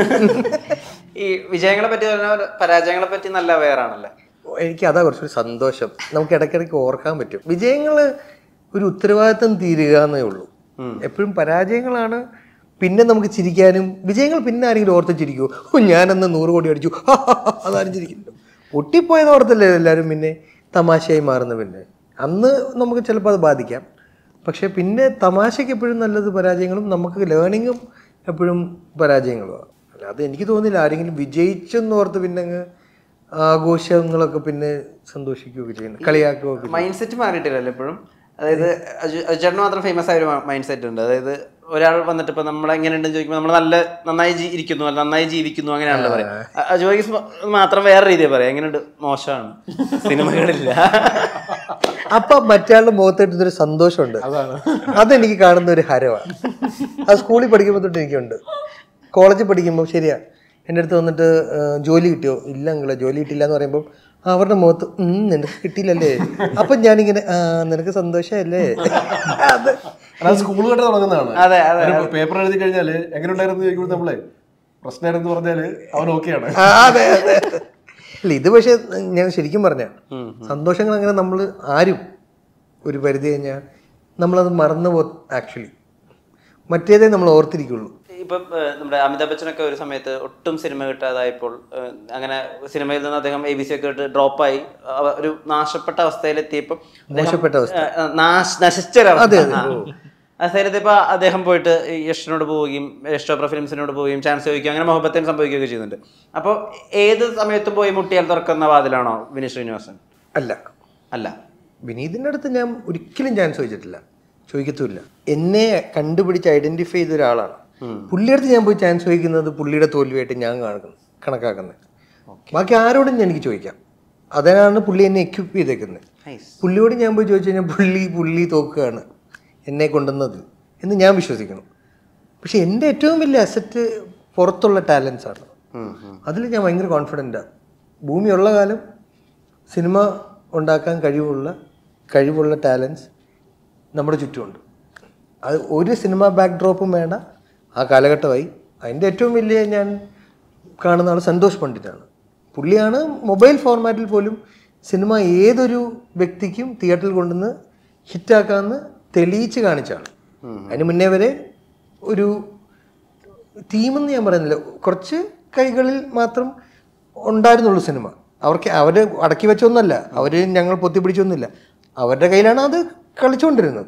ഈ വിജയങ്ങളെ പറ്റി പറഞ്ഞാൽ പരാജയങ്ങളെ പറ്റി നല്ല അവയറാണല്ലേ എനിക്ക് അതാ കുറച്ചൊരു സന്തോഷം നമുക്ക് ഇടയ്ക്കിടയ്ക്ക് ഓർക്കാൻ പറ്റും വിജയങ്ങൾ ഒരു ഉത്തരവാദിത്തം തീരുക എന്നേ ഉള്ളൂ എപ്പോഴും പരാജയങ്ങളാണ് പിന്നെ നമുക്ക് ചിരിക്കാനും വിജയങ്ങൾ പിന്നെ ആരെങ്കിലും ഓർത്ത് ചിരിക്കുമോ ഓ ഞാനന്ന് നൂറ് കോടി അടിച്ചു അതാരും ചിരിക്കില്ല പൊട്ടിപ്പോയെന്ന് ഓർത്തല്ലേ എല്ലാവരും പിന്നെ തമാശയായി മാറുന്ന പിന്നെ അന്ന് നമുക്ക് ചിലപ്പോൾ അത് ബാധിക്കാം പക്ഷേ പിന്നെ തമാശയ്ക്ക് എപ്പോഴും നല്ലത് പരാജയങ്ങളും നമുക്ക് ലേണിങ്ങും എപ്പോഴും പരാജയങ്ങളുമാണ് അല്ലാതെ എനിക്ക് തോന്നുന്നില്ല ആരെങ്കിലും വിജയിച്ചെന്ന് ഓർത്ത് പിന്നെ അങ്ങ് ആഘോഷങ്ങളൊക്കെ പിന്നെ സന്തോഷിക്കുകയൊക്കെ ചെയ്യുന്നു കളിയാക്കുകയൊക്കെ ചെയ്യും. മൈൻഡ് സെറ്റ് മാറിയിട്ടില്ലല്ലോ എപ്പോഴും അതായത് അജു അജുചേട്ടന് മാത്രം ഫേമസ് ആയ ഒരു മൈൻഡ് സെറ്റ് ഉണ്ട് അതായത് ഒരാൾ വന്നിട്ട് ഇപ്പൊ നമ്മൾ എങ്ങനെയുണ്ടെന്ന് ചോദിക്കുമ്പോൾ നമ്മൾ നല്ല നന്നായി ജി- ഇരിക്കുന്നു അല്ല നന്നായി ജീവിക്കുന്നു അങ്ങനെയാണല്ലോ പറയാം അ- അജു വർഗീസ് മ- മാത്രം വേറെ രീതിയിൽ പറയാം എങ്ങനെയുണ്ട് മോശമാണ് സിനിമകളില്ല അപ്പൊ മറ്റയാളുടെ മുഖത്ത് ഒരു സന്തോഷമുണ്ട് അതെനിക്ക് കാണുന്ന ഒരു ഹരമാണ് അത് സ്കൂളിൽ പഠിക്കുമ്പോൾ തൊട്ട് എനിക്കുണ്ട് കോളേജിൽ പഠിക്കുമ്പോൾ ശരിയാ എൻ്റെ അടുത്ത് വന്നിട്ട് ആ, ജോലി കിട്ടിയോ ഇല്ല അങ്ങളെ ജോലി കിട്ടില്ല എന്ന് പറയുമ്പോൾ അവരുടെ മുഖത്ത് ഉം, നിനക്ക് കിട്ടിയില്ലല്ലേ അപ്പൊ ഞാനിങ്ങനെ ആ നിനക്ക് സന്തോഷമല്ലേ അത് അത് സ്കൂൾ തൊട്ട് തുടങ്ങുന്നതാണ് അതെ, അതെ, ഒരു പേപ്പർ എഴുതി കഴിഞ്ഞാല് എങ്ങനെ ഉണ്ടായിരുന്നു ചോദിക്കുമ്പോൾ നമ്മളെ പ്രശ്നമായിരുന്നു പറഞ്ഞാല് അവൻ ഓക്കെയാണ് ആ, അതെ അതെ അല്ല ഇത് പക്ഷേ ഞാൻ ശരിക്കും പറഞ്ഞ സന്തോഷങ്ങൾ അങ്ങനെ നമ്മൾ ആരും ഒരു പരിധി കഴിഞ്ഞാൽ നമ്മളത് മറന്നു പോ ആക്ച്വലി മറ്റേതേ നമ്മൾ ഓർത്തിരിക്കുള്ളൂ ഇപ്പം ഏഹ്, നമ്മുടെ അമിതാഭ് ബച്ചനൊക്കെ ഒരു സമയത്ത് ഒട്ടും സിനിമ കിട്ടാതായപ്പോൾ ഏഹ്, അങ്ങനെ സിനിമയിൽ നിന്ന് അദ്ദേഹം എ ബി സി ഒക്കെ ഇട്ട് ഡ്രോപ്പായി ഒരു നാശപ്പെട്ട അവസ്ഥയിലെത്തിയപ്പോൾ അദ്ദേഹം, മോശപ്പെട്ട അവസ്ഥ. ഏഹ്, നാശ- നശിച്ചൊരവസ്ഥ ആ. ആ സ്ഥലത്തിപ്പോൾ അദ്ദേഹം പോയിട്ട് ഈ യഷിനോട് പോവുകയും യഷ് ചോപ്ര ഫിലിംസിനോട് പോവുകയും ചാൻസ് ചോദിക്കുകയും അങ്ങനെ മുഹബത്തിന് സംഭവിക്കുകയൊക്കെ ചെയ്യുന്നുണ്ട് അപ്പോൾ ഏത് സമയത്തും പോയി മുട്ടിയാൽ തുറക്കുന്ന വാതിലാണോ വിനീത് ശ്രീനിവാസൻ അല്ല അല്ല വിനീതിൻ്റെ അടുത്ത് ഞാൻ ഒരിക്കലും ചാൻസ് ചോദിച്ചിട്ടില്ല ചോദിക്കത്തുമില്ല എന്നെ കണ്ടുപിടിച്ച് ഐഡന്റിഫൈ ചെയ്ത ഒരാളാണ് പുള്ളിയുടെ അടുത്ത് ഞാൻ പോയി ചാൻസ് ചോദിക്കുന്നത് പുള്ളിയുടെ തോൽവിയായിട്ട് ഞാൻ കാണുന്നത് കണക്കാക്കുന്നത് ബാക്കി ആരോടും ഞാൻ എനിക്ക് ചോദിക്കാം അതിനാണ് പുള്ളി എന്നെ എക്യുപ്പ് ചെയ്തേക്കുന്നത് നൈസ് പുള്ളിയോട് ഞാൻ പോയി ചോദിച്ചു കഴിഞ്ഞാൽ പുള്ളി പുള്ളി തോക്കുകയാണ് എന്നെ കൊണ്ടുവന്നത് എന്ന് ഞാൻ വിശ്വസിക്കണം പക്ഷെ എൻ്റെ ഏറ്റവും വലിയ അസറ്റ് പുറത്തുള്ള ടാലൻസ് ആണ് അതിൽ ഞാൻ ഭയങ്കര കോൺഫിഡൻ്റാണ് ഭൂമിയുള്ള കാലം സിനിമ ഉണ്ടാക്കാൻ കഴിവുള്ള കഴിവുള്ള ടാലൻസ് നമ്മുടെ ചുറ്റുമുണ്ട് അത് ഒരു സിനിമ ബാക്ക് ഡ്രോപ്പും വേണ്ട ആ കാലഘട്ടമായി അതിൻ്റെ ഏറ്റവും വലിയ ഞാൻ കാണുന്ന ആൾ സന്തോഷ് പണ്ഡിറ്റാണ് പുള്ളിയാണ് മൊബൈൽ ഫോർമാറ്റിൽ പോലും സിനിമ ഏതൊരു വ്യക്തിക്കും തിയേറ്ററിൽ കൊണ്ടുവന്ന് ഹിറ്റാക്കാമെന്ന് തെളിയിച്ച് കാണിച്ചാണ് അതിന് മുന്നേ വരെ ഒരു തീമെന്ന് ഞാൻ പറയുന്നില്ല കുറച്ച് കൈകളിൽ മാത്രം ഉണ്ടായിരുന്നുള്ളൂ സിനിമ അവർക്ക് അവർ അടക്കി വെച്ചൊന്നല്ല അവർ ഞങ്ങൾ പൊത്തിപ്പിടിച്ചൊന്നുമില്ല അവരുടെ കയ്യിലാണ് അത് കളിച്ചുകൊണ്ടിരുന്നത്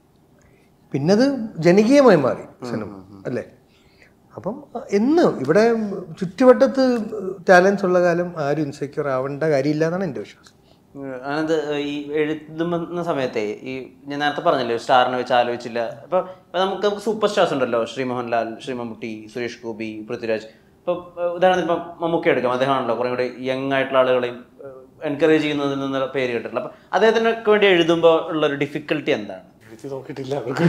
പിന്നെ അത് ജനകീയമായി മാറി സിനിമ അല്ലേ അപ്പം എന്ന് ഇവിടെ ചുറ്റുവട്ടത്ത് ടാലൻസ് ഉള്ള കാലം ആരും ഇൻസെക്യൂർ ആവേണ്ട കാര്യമില്ല എന്നാണ് എൻ്റെ വിശ്വാസം ആനന്ദ് ഈ എഴുതുന്ന സമയത്തെ ഈ ഞാൻ നേരത്തെ പറഞ്ഞില്ലേ ഒരു സ്റ്റാറിനെ വെച്ച് ആലോചിച്ചില്ല അപ്പൊ ഇപ്പൊ നമുക്ക് നമുക്ക് സൂപ്പർ സ്റ്റാർസ് ഉണ്ടല്ലോ ശ്രീ മോഹൻലാൽ ശ്രീ മമ്മൂട്ടി സുരേഷ് ഗോപി പൃഥ്വിരാജ് ഇപ്പൊ ഏഹ്, ഉദാഹരണത്തിന് ഇപ്പം മമ്മൂക്കി എടുക്കാം അദ്ദേഹമാണല്ലോ കുറേ കൂടി യങ് ആയിട്ടുള്ള ആളുകളെയും ഏഹ്, എൻകറേജ് ചെയ്യുന്നതിൽ നിന്ന് പേര് കേട്ടിട്ടുള്ളത് അപ്പം അദ്ദേഹത്തിനൊക്കെ വേണ്ടി എഴുതുമ്പോൾ ഉള്ള ഒരു ഡിഫിക്കൽട്ടി എന്താണ് എഴുതി നോക്കിയിട്ടില്ല അവർക്ക്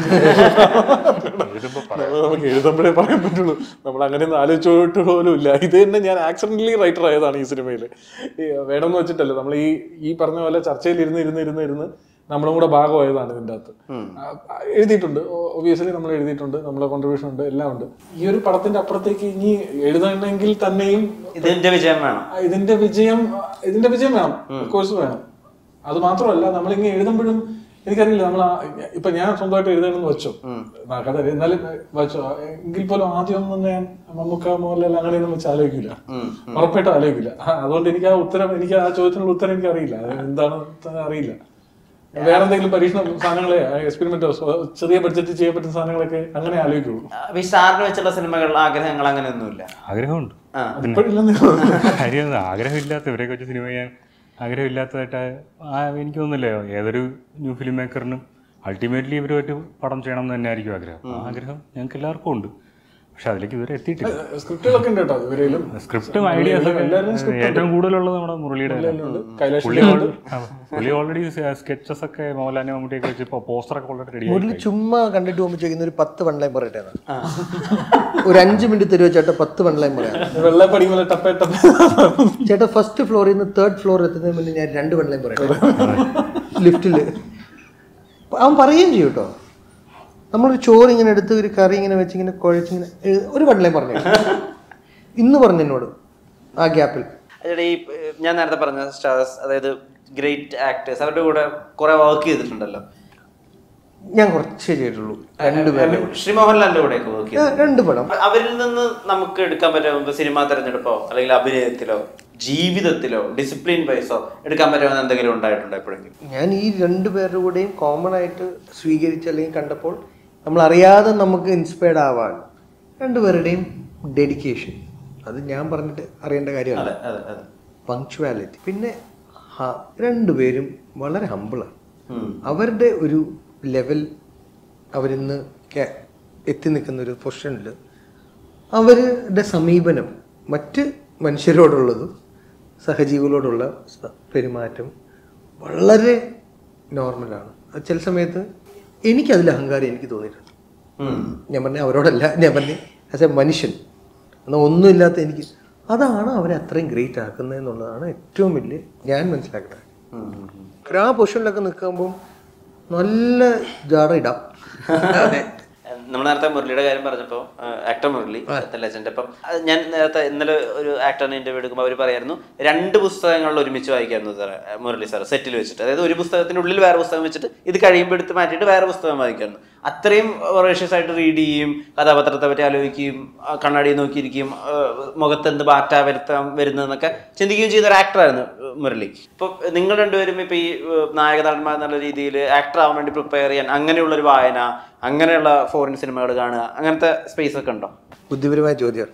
നമുക്ക് എഴുതുമ്പോഴേ പറയാൻ പറ്റുള്ളൂ നമ്മൾ അങ്ങനെയൊന്നും ആലോചിച്ചോട്ട് പോലും ഇല്ല ഇത് തന്നെ ഞാൻ ആക്സിഡന്റലി റൈറ്റർ ആയതാണ് ഈ സിനിമയിൽ വേണമെന്ന് വെച്ചിട്ടല്ല നമ്മൾ ഈ ഈ പറഞ്ഞ പോലെ ചർച്ചയിൽ ഇരുന്ന് ഇരുന്ന് ഇരുന്ന് ഇരുന്ന് നമ്മളും കൂടെ ഭാഗമായതാണ് ഇതിൻ്റെ അകത്ത് ആ, ആ, എഴുതിയിട്ടുണ്ട് ഒബിയസ്ലി നമ്മൾ എഴുതിയിട്ടുണ്ട് നമ്മളെ കോൺട്രിബ്യൂഷൻ ഉണ്ട് എല്ലാം ഉണ്ട് ഈ ഒരു പടത്തിന്റെ അപ്പുറത്തേക്ക് ഇനി എഴുതണമെങ്കിൽ തന്നെയും ഇതിന്റെ വിജയം വേണം ആ, ഇതിന്റെ വിജയം ഇതിന്റെ വിജയം വേണം കോഴ്സ് വേണം അത് മാത്രമല്ല നമ്മളിങ്ങനെ എഴുതുമ്പോഴും എനിക്കറിയില്ല നമ്മൾ ഇപ്പൊ ഞാൻ സ്വന്തമായിട്ട് എഴുതണമെന്ന് വെച്ചോ ആ, കഥ എന്നാലും വെച്ചോ എങ്കിൽ പോലും ആദ്യം ഒന്നും ഞാൻ മമ്മൂക്ക മോഹൻലാൽ അങ്ങനെയൊന്നും വെച്ച് ആലോചിക്കില്ല ഉറപ്പായിട്ടും ആലോചിക്കില്ല ആ, അതുകൊണ്ട് എനിക്ക് ആ ഉത്തരം എനിക്ക് ആ ചോദ്യത്തിനുള്ള ഉത്തരം എനിക്ക് അറിയില്ല അത് എന്താണെന്ന് അറിയില്ല വേറെ എന്തെങ്കിലും പരീക്ഷണ സാധനങ്ങളെ എക്സ്പെരിമെന്റോ ചെറിയ ബഡ്ജറ്റ് ചെയ്യാൻ പറ്റുന്ന സാധനങ്ങളൊക്കെ അങ്ങനെ ആലോചിക്കുള്ളൂ അപ്പൊ ഈ സ്റ്റാറിന് വെച്ചുള്ള സിനിമകൾ ആഗ്രഹങ്ങൾ അങ്ങനെയൊന്നുമില്ല ആഗ്രഹമുണ്ട് ആ. ഇപ്പോഴില്ലെന്ന് കാര്യം ആഗ്രഹമില്ലാത്ത ഇവരെയൊക്കെ വെച്ച് സിനിമ ചെയ്യാൻ ആഗ്രഹമില്ലാത്തതായിട്ട് ആ എനിക്ക് തോന്നുന്നില്ല ഏതൊരു ന്യൂ ഫിലിം മേക്കറിനും അൾട്ടിമേറ്റ്ലി ഇവരുമായിട്ട് പടം ചെയ്യണം എന്ന് തന്നെ ആയിരിക്കും ആഗ്രഹം ആ ആഗ്രഹം ഞങ്ങൾക്ക് എല്ലാവർക്കും ഉണ്ട് പക്ഷെ അതിലേക്ക് ഇതുവരെ എത്തിയിട്ടില്ല സ്ക്രിപ്റ്റുകളൊക്കെ ഉണ്ട് കേട്ടോ ഇവരെയും സ്ക്രിപ്റ്റും ഐഡിയാസ് ഏറ്റവും കൂടുതലുള്ളത് നമ്മുടെ മുരളിയുടെ കൈലാഷ് പുള്ളി al- ആ, പുള്ളി ഓൾറെഡി സ്കെച്ചസ് ഒക്കെ മോഹൻലാലിനെ മമ്മൂട്ടിയൊക്കെ വെച്ച് ഇപ്പോൾ പോസ്റ്ററൊക്കെ ഓൾറെഡി റെഡി മുരളി ചുമ്മാ കണ്ടിട്ട് പോകുമ്പോൾ ചോദിക്കുന്ന ഒരു പത്ത് വൺ ലൈൻ പറയട്ടെ എന്നാ. ഒരു അഞ്ച് മിനിറ്റ് തരുമോ ചേട്ടാ പത്ത് വൺ ലൈൻ പറയാം വെള്ളപ്പടി പോലെ ടപ്പേ ടപ്പേ ചേട്ടാ ഫസ്റ്റ് ഫ്ലോറിൽ നിന്ന് തേർഡ് ഫ്ലോർ എത്തുന്നതിന് മുന്നേ ഞാൻ രണ്ട് വൺ ലൈൻ പറയട്ടെ ലിഫ്റ്റില് അവൻ പറയുകയും ചെയ്യും കേട്ടോ നമ്മളൊരു ചോറ് ഇങ്ങനെ എടുത്ത് ഒരു കറി ഇങ്ങനെ വെച്ച് ഇങ്ങനെ കുഴച്ചിങ്ങനെ എഴു- ഒരു വൺ ലൈൻ പറഞ്ഞു ഇന്ന് പറഞ്ഞു എന്നോട് ആ ഗ്യാപ്പിൽ അതിടെ ഈ ഏഹ്, ഞാൻ നേരത്തെ പറഞ്ഞ സ്റ്റാർസ് അതായത് ഗ്രേറ്റ് ആക്ടേഴ്സ് അവരുടെ കൂടെ കുറെ വർക്ക് ചെയ്തിട്ടുണ്ടല്ലോ ഞാൻ കുറച്ചേ ചെയ്തിട്ടുള്ളൂ രണ്ട് പേരും ശ്രീ മോഹൻലാലിന്റെ കൂടെയൊക്കെ വർക്ക് ചെയ്തു രണ്ട് പടം അപ്പൊ അവരിൽ നിന്ന് നമുക്ക് എടുക്കാൻ പറ്റുമോ സിനിമാ തെരഞ്ഞെടുപ്പോ അല്ലെങ്കിൽ അഭിനയത്തിലോ ജീവിതത്തിലോ ഡിസിപ്ലിൻ വൈസോ എടുക്കാൻ പറ്റുമെന്ന് എന്തെങ്കിലും ഉണ്ടായിട്ടുണ്ടോ എപ്പോഴെങ്കിലും ഞാൻ ഈ രണ്ടു പേരുടെ കൂടെയും കോമൺ ആയിട്ട് സ്വീകരിച്ച് അല്ലെങ്കിൽ കണ്ടപ്പോൾ നമ്മൾ അറിയാതെ നമുക്ക് ഇൻസ്പയർഡ് ആവാൻ രണ്ടുപേരുടെയും ഡെഡിക്കേഷൻ അത് ഞാൻ പറഞ്ഞിട്ട് അറിയേണ്ട കാര്യമല്ല അതെ അതെ അതെ പങ്ക്ച്വാലിറ്റി പിന്നെ ഹ- രണ്ടുപേരും വളരെ ഹമ്പിളാണ് ഉം. അവരുടെ ഒരു ലെവൽ അവരിന്ന് കെ- എത്തി നിൽക്കുന്ന ഒരു പൊസിഷനിൽ അവരുടെ സമീപനം മറ്റ് മനുഷ്യരോടുള്ളതും സഹജീവികളോടുള്ള സ- പെരുമാറ്റം വളരെ നോർമലാണ് അത് ചില സമയത്ത് എനിക്കതിൽ അഹങ്കാരം എനിക്ക് തോന്നിയിട്ടുണ്ട് ഉം. ഞാൻ പറഞ്ഞ അവരോടല്ല ഞാൻ പറഞ്ഞ ആസ് എ മനുഷ്യൻ എന്നാൽ ഒന്നുമില്ലാത്ത എനിക്ക് അതാണ് അവരെ അത്രയും ഗ്രേറ്റ് ആക്കുന്നത് എന്നുള്ളതാണ് ഏറ്റവും വലിയ ഞാൻ മനസ്സിലാക്കുന്നത് ഒരു ആ പൊസിഷനിലൊക്കെ നിൽക്കുമ്പം നല്ല ജാട ഇടാം അതെ നമ്മൾ നേരത്തെ മുരളിയുടെ കാര്യം പറഞ്ഞപ്പോൾ ആക്ടർ മുരളി ലെജൻഡ് അപ്പം അത് ഞാൻ നേരത്തെ ഇന്നലെ ഒരു ആക്ടറിനെ ഇന്റർവ്യൂ എടുക്കുമ്പോൾ അവർ പറയായിരുന്നു രണ്ട് പുസ്തകങ്ങളിൽ ഒരുമിച്ച് വായിക്കായിരുന്നു സാർ മുരളി സാർ സെറ്റിൽ വെച്ചിട്ട് അതായത് ഒരു പുസ്തകത്തിന്റെ ഉള്ളിൽ വേറെ പുസ്തകം വെച്ചിട്ട് ഇത് കഴിയുമ്പോൾ എടുത്ത് മാറ്റിയിട്ട് വേറെ പുസ്തകം വായിക്കായിരുന്നു അത്രയും വറേഷ്യസ് ആയിട്ട് റീഡ് ചെയ്യും കഥാപാത്രത്തെ പറ്റി ആലോചിക്കുകയും ആ കണ്ണാടി നോക്കിയിരിക്കുകയും ആ, മുഖത്ത് എന്ത് മാറ്റ വരുത്താൻ വരുന്നതെന്നൊക്കെ ചിന്തിക്കുകയും ചെയ്യുന്ന ഒരു ആക്ടറായിരുന്നു മുരളി ഇപ്പോൾ നിങ്ങൾ രണ്ടുപേരും ഇപ്പോൾ ഈ ഏഹ്, നായക നടന്മാർ എന്നുള്ള രീതിയിൽ ആക്ടർ ആവാൻ വേണ്ടി പ്രിപ്പയർ ചെയ്യാൻ അങ്ങനെയുള്ളൊരു വായന അങ്ങനെയുള്ള ഫോറിൻ സിനിമകൾ കാണുക അങ്ങനത്തെ സ്പേസ് ഒക്കെ ഉണ്ടോ ബുദ്ധിപരമായ ചോദ്യമാണ്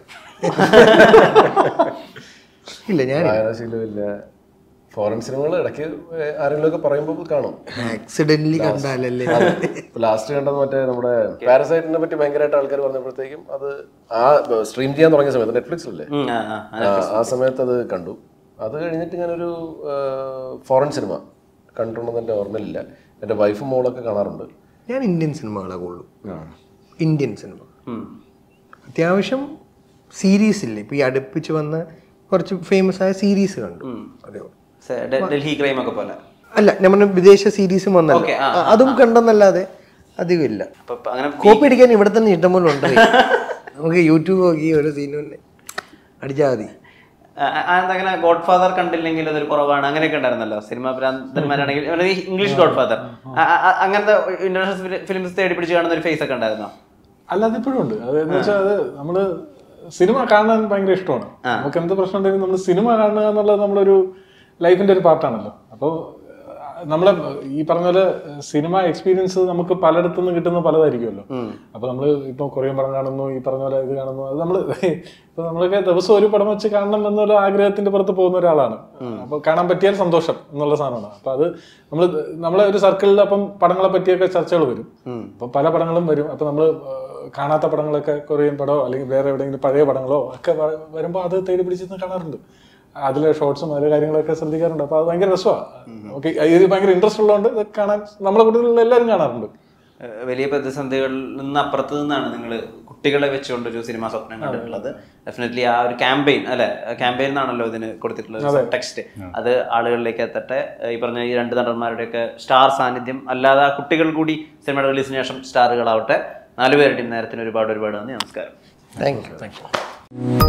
ഇല്ല ഞാൻ വായനാശീലമില്ല ഫോറിൻ സിനിമകൾ ഇടയ്ക്ക് ആരെങ്കിലും ഒക്കെ പറയുമ്പോൾ കാണും ആക്സിഡന്റലി കണ്ടാലല്ലേ ലാസ്റ്റ് കണ്ടത് മറ്റേ നമ്മുടെ പാരസൈറ്റിനെ പറ്റി ഭയങ്കരമായിട്ട് ആൾക്കാർ പറഞ്ഞപ്പോഴത്തേക്കും അത് ആ സ്ട്രീം ചെയ്യാൻ തുടങ്ങിയ സമയത്ത് നെറ്റ്ഫ്ലിക്സിലല്ലേ ഉം, ആ, ആ, ആ. ആ, ആ സമയത്ത് അത് കണ്ടു അത് കഴിഞ്ഞിട്ട് ഞാനൊരു ഫോറിൻ സിനിമ കണ്ടിട്ടുണ്ടെന്ന് എൻ്റെ ഓർമ്മയിലില്ല എൻ്റെ വൈഫും മോളൊക്കെ കാണാറുണ്ട് ഞാൻ ഇന്ത്യൻ സിനിമകളെ കൊള്ളു ഇന്ത്യൻ സിനിമ ഉം. അത്യാവശ്യം സീരീസ് ഇല്ലേ ഇപ്പൊ ഈ അടുപ്പിച്ച് വന്ന കുറച്ച് ഫേമസ് ആയ സീരീസ് കണ്ടു അതേ ഉള്ളൂ. സെ- ഡെ- ഡൽഹി ക്രൈം ഒക്കെ പോലെ അല്ല നമ്മുടെ വിദേശ സീരീസും വന്നല്ലോ Okay, ആ, ആ, അതും കണ്ടെന്നല്ലാതെ അധികം ഇല്ല അപ്പൊ ഇപ്പൊ അങ്ങനെ കോപ്പി അടിക്കാൻ ഇവിടെ തന്നെ ഇഷ്ടംപോലെ ഉണ്ട് നമുക്ക് യൂട്യൂബ് നോക്കി ഓരോ സീനും തന്നെ അടിച്ചാൽ മതി ആ, ആ, എന്താ അങ്ങനെ ഗോഡ് ഫാദർ കണ്ടില്ലെങ്കിൽ അതൊരു കുറവാണ് അങ്ങനെയൊക്കെ ഉണ്ടായിരുന്നല്ലോ സിനിമ ഭ്രാന്തന്മാരാണെങ്കിൽ അതായത് ഈ ഇംഗ്ലീഷ് ഗോഡ് ഫാദർ അങ്ങനത്തെ ഇന്റർനാഷണൽ ഫിലിംസ് തേടി പിടിച്ച് കാണുന്ന ഒരു ഫേസ് ഒക്കെ ഉണ്ടായിരുന്നോ അല്ലാതെ ഇപ്പോഴും ഉണ്ട് അത് എന്ന് വെച്ചാൽ അത് നമ്മള് സിനിമ കാണാൻ ഭയങ്കര ഇഷ്ടമാണ് നമുക്ക് എന്ത് പ്രശ്നം ഉണ്ടെങ്കിലും നമ്മൾ സിനിമ കാണുക എന്നുള്ളത് നമ്മളൊരു ലൈഫിന്റെ ഒരു പാർട്ടാണല്ലോ അപ്പോൾ നമ്മളെ ഈ പറഞ്ഞ പോലെ സിനിമ എക്സ്പീരിയൻസ് നമുക്ക് പലയിടത്തു നിന്ന് കിട്ടുന്ന പലതായിരിക്കുമല്ലോ അപ്പൊ നമ്മൾ ഇപ്പൊ കൊറിയൻ പടം കാണുന്നു ഈ പറഞ്ഞ പോലെ ഇത് കാണുന്നു അത് നമ്മള് ഇപ്പൊ നമ്മളൊക്കെ ദിവസം ഒരു പടം വെച്ച് കാണണം എന്നുള്ള ആഗ്രഹത്തിന്റെ പുറത്ത് പോകുന്ന ഒരാളാണ് അപ്പൊ കാണാൻ പറ്റിയാൽ സന്തോഷം എന്നുള്ള സാധനമാണ് അപ്പൊ അത് നമ്മൾ നമ്മളെ ഒരു സർക്കിളിൽ അപ്പം പടങ്ങളെ പറ്റിയൊക്കെ ചർച്ചകൾ വരും അപ്പൊ പല പടങ്ങളും വരും അപ്പൊ നമ്മൾ കാണാത്ത പടങ്ങളൊക്കെ കൊറിയൻ പടമോ അല്ലെങ്കിൽ വേറെ എവിടെയെങ്കിലും പഴയ പടങ്ങളോ ഒക്കെ വ- വരുമ്പോൾ അത് തേടി പിടിച്ചിരുന്ന് കാണാറുണ്ട് അതിലെ ഷോർട്സും അതിലെ കാര്യങ്ങളൊക്കെ ശ്രദ്ധിക്കാറുണ്ട് അപ്പോൾ അത് ഭയങ്കര രസമാണ് ഓക്കെ ഇത് ഭയങ്കര ഇൻട്രസ്റ്റ് ഉള്ളതുകൊണ്ട് ഇത് കാണാൻ നമ്മളെ കൂട്ടത്തിലുള്ള എല്ലാവരും കാണാറുണ്ട് ഏഹ് വലിയ പ്രതിസന്ധികളിൽ നിന്ന് അപ്പുറത്ത് നിന്നാണ് നിങ്ങൾ കുട്ടികളെ വെച്ചുകൊണ്ട് ഒരു സിനിമ സ്വപ്നം കണ്ടിട്ടുള്ളത് ഡെഫിനറ്റ്ലി ആ ഒരു ക്യാമ്പയിൻ അല്ലെ ക്യാമ്പയിൻ എന്നാണല്ലോ ഇതിന് കൊടുത്തിട്ടുള്ളത് ടെക്സ്റ്റ് അത് ആളുകളിലേക്ക് എത്തട്ടെ ഏഹ് ഈ പറഞ്ഞ ഈ രണ്ട് നടന്മാരുടെയൊക്കെ സ്റ്റാർ സാന്നിധ്യം അല്ലാതെ ആ കുട്ടികൾ കൂടി സിനിമയുടെ റിലീസിന് ശേഷം സ്റ്റാറുകളാവട്ടെ നാലുപേരുടെയും നേരത്തിന് ഒരുപാട് ഒരുപാട് നന്ദി നമസ്കാരം താങ്ക് യു താങ്ക് യു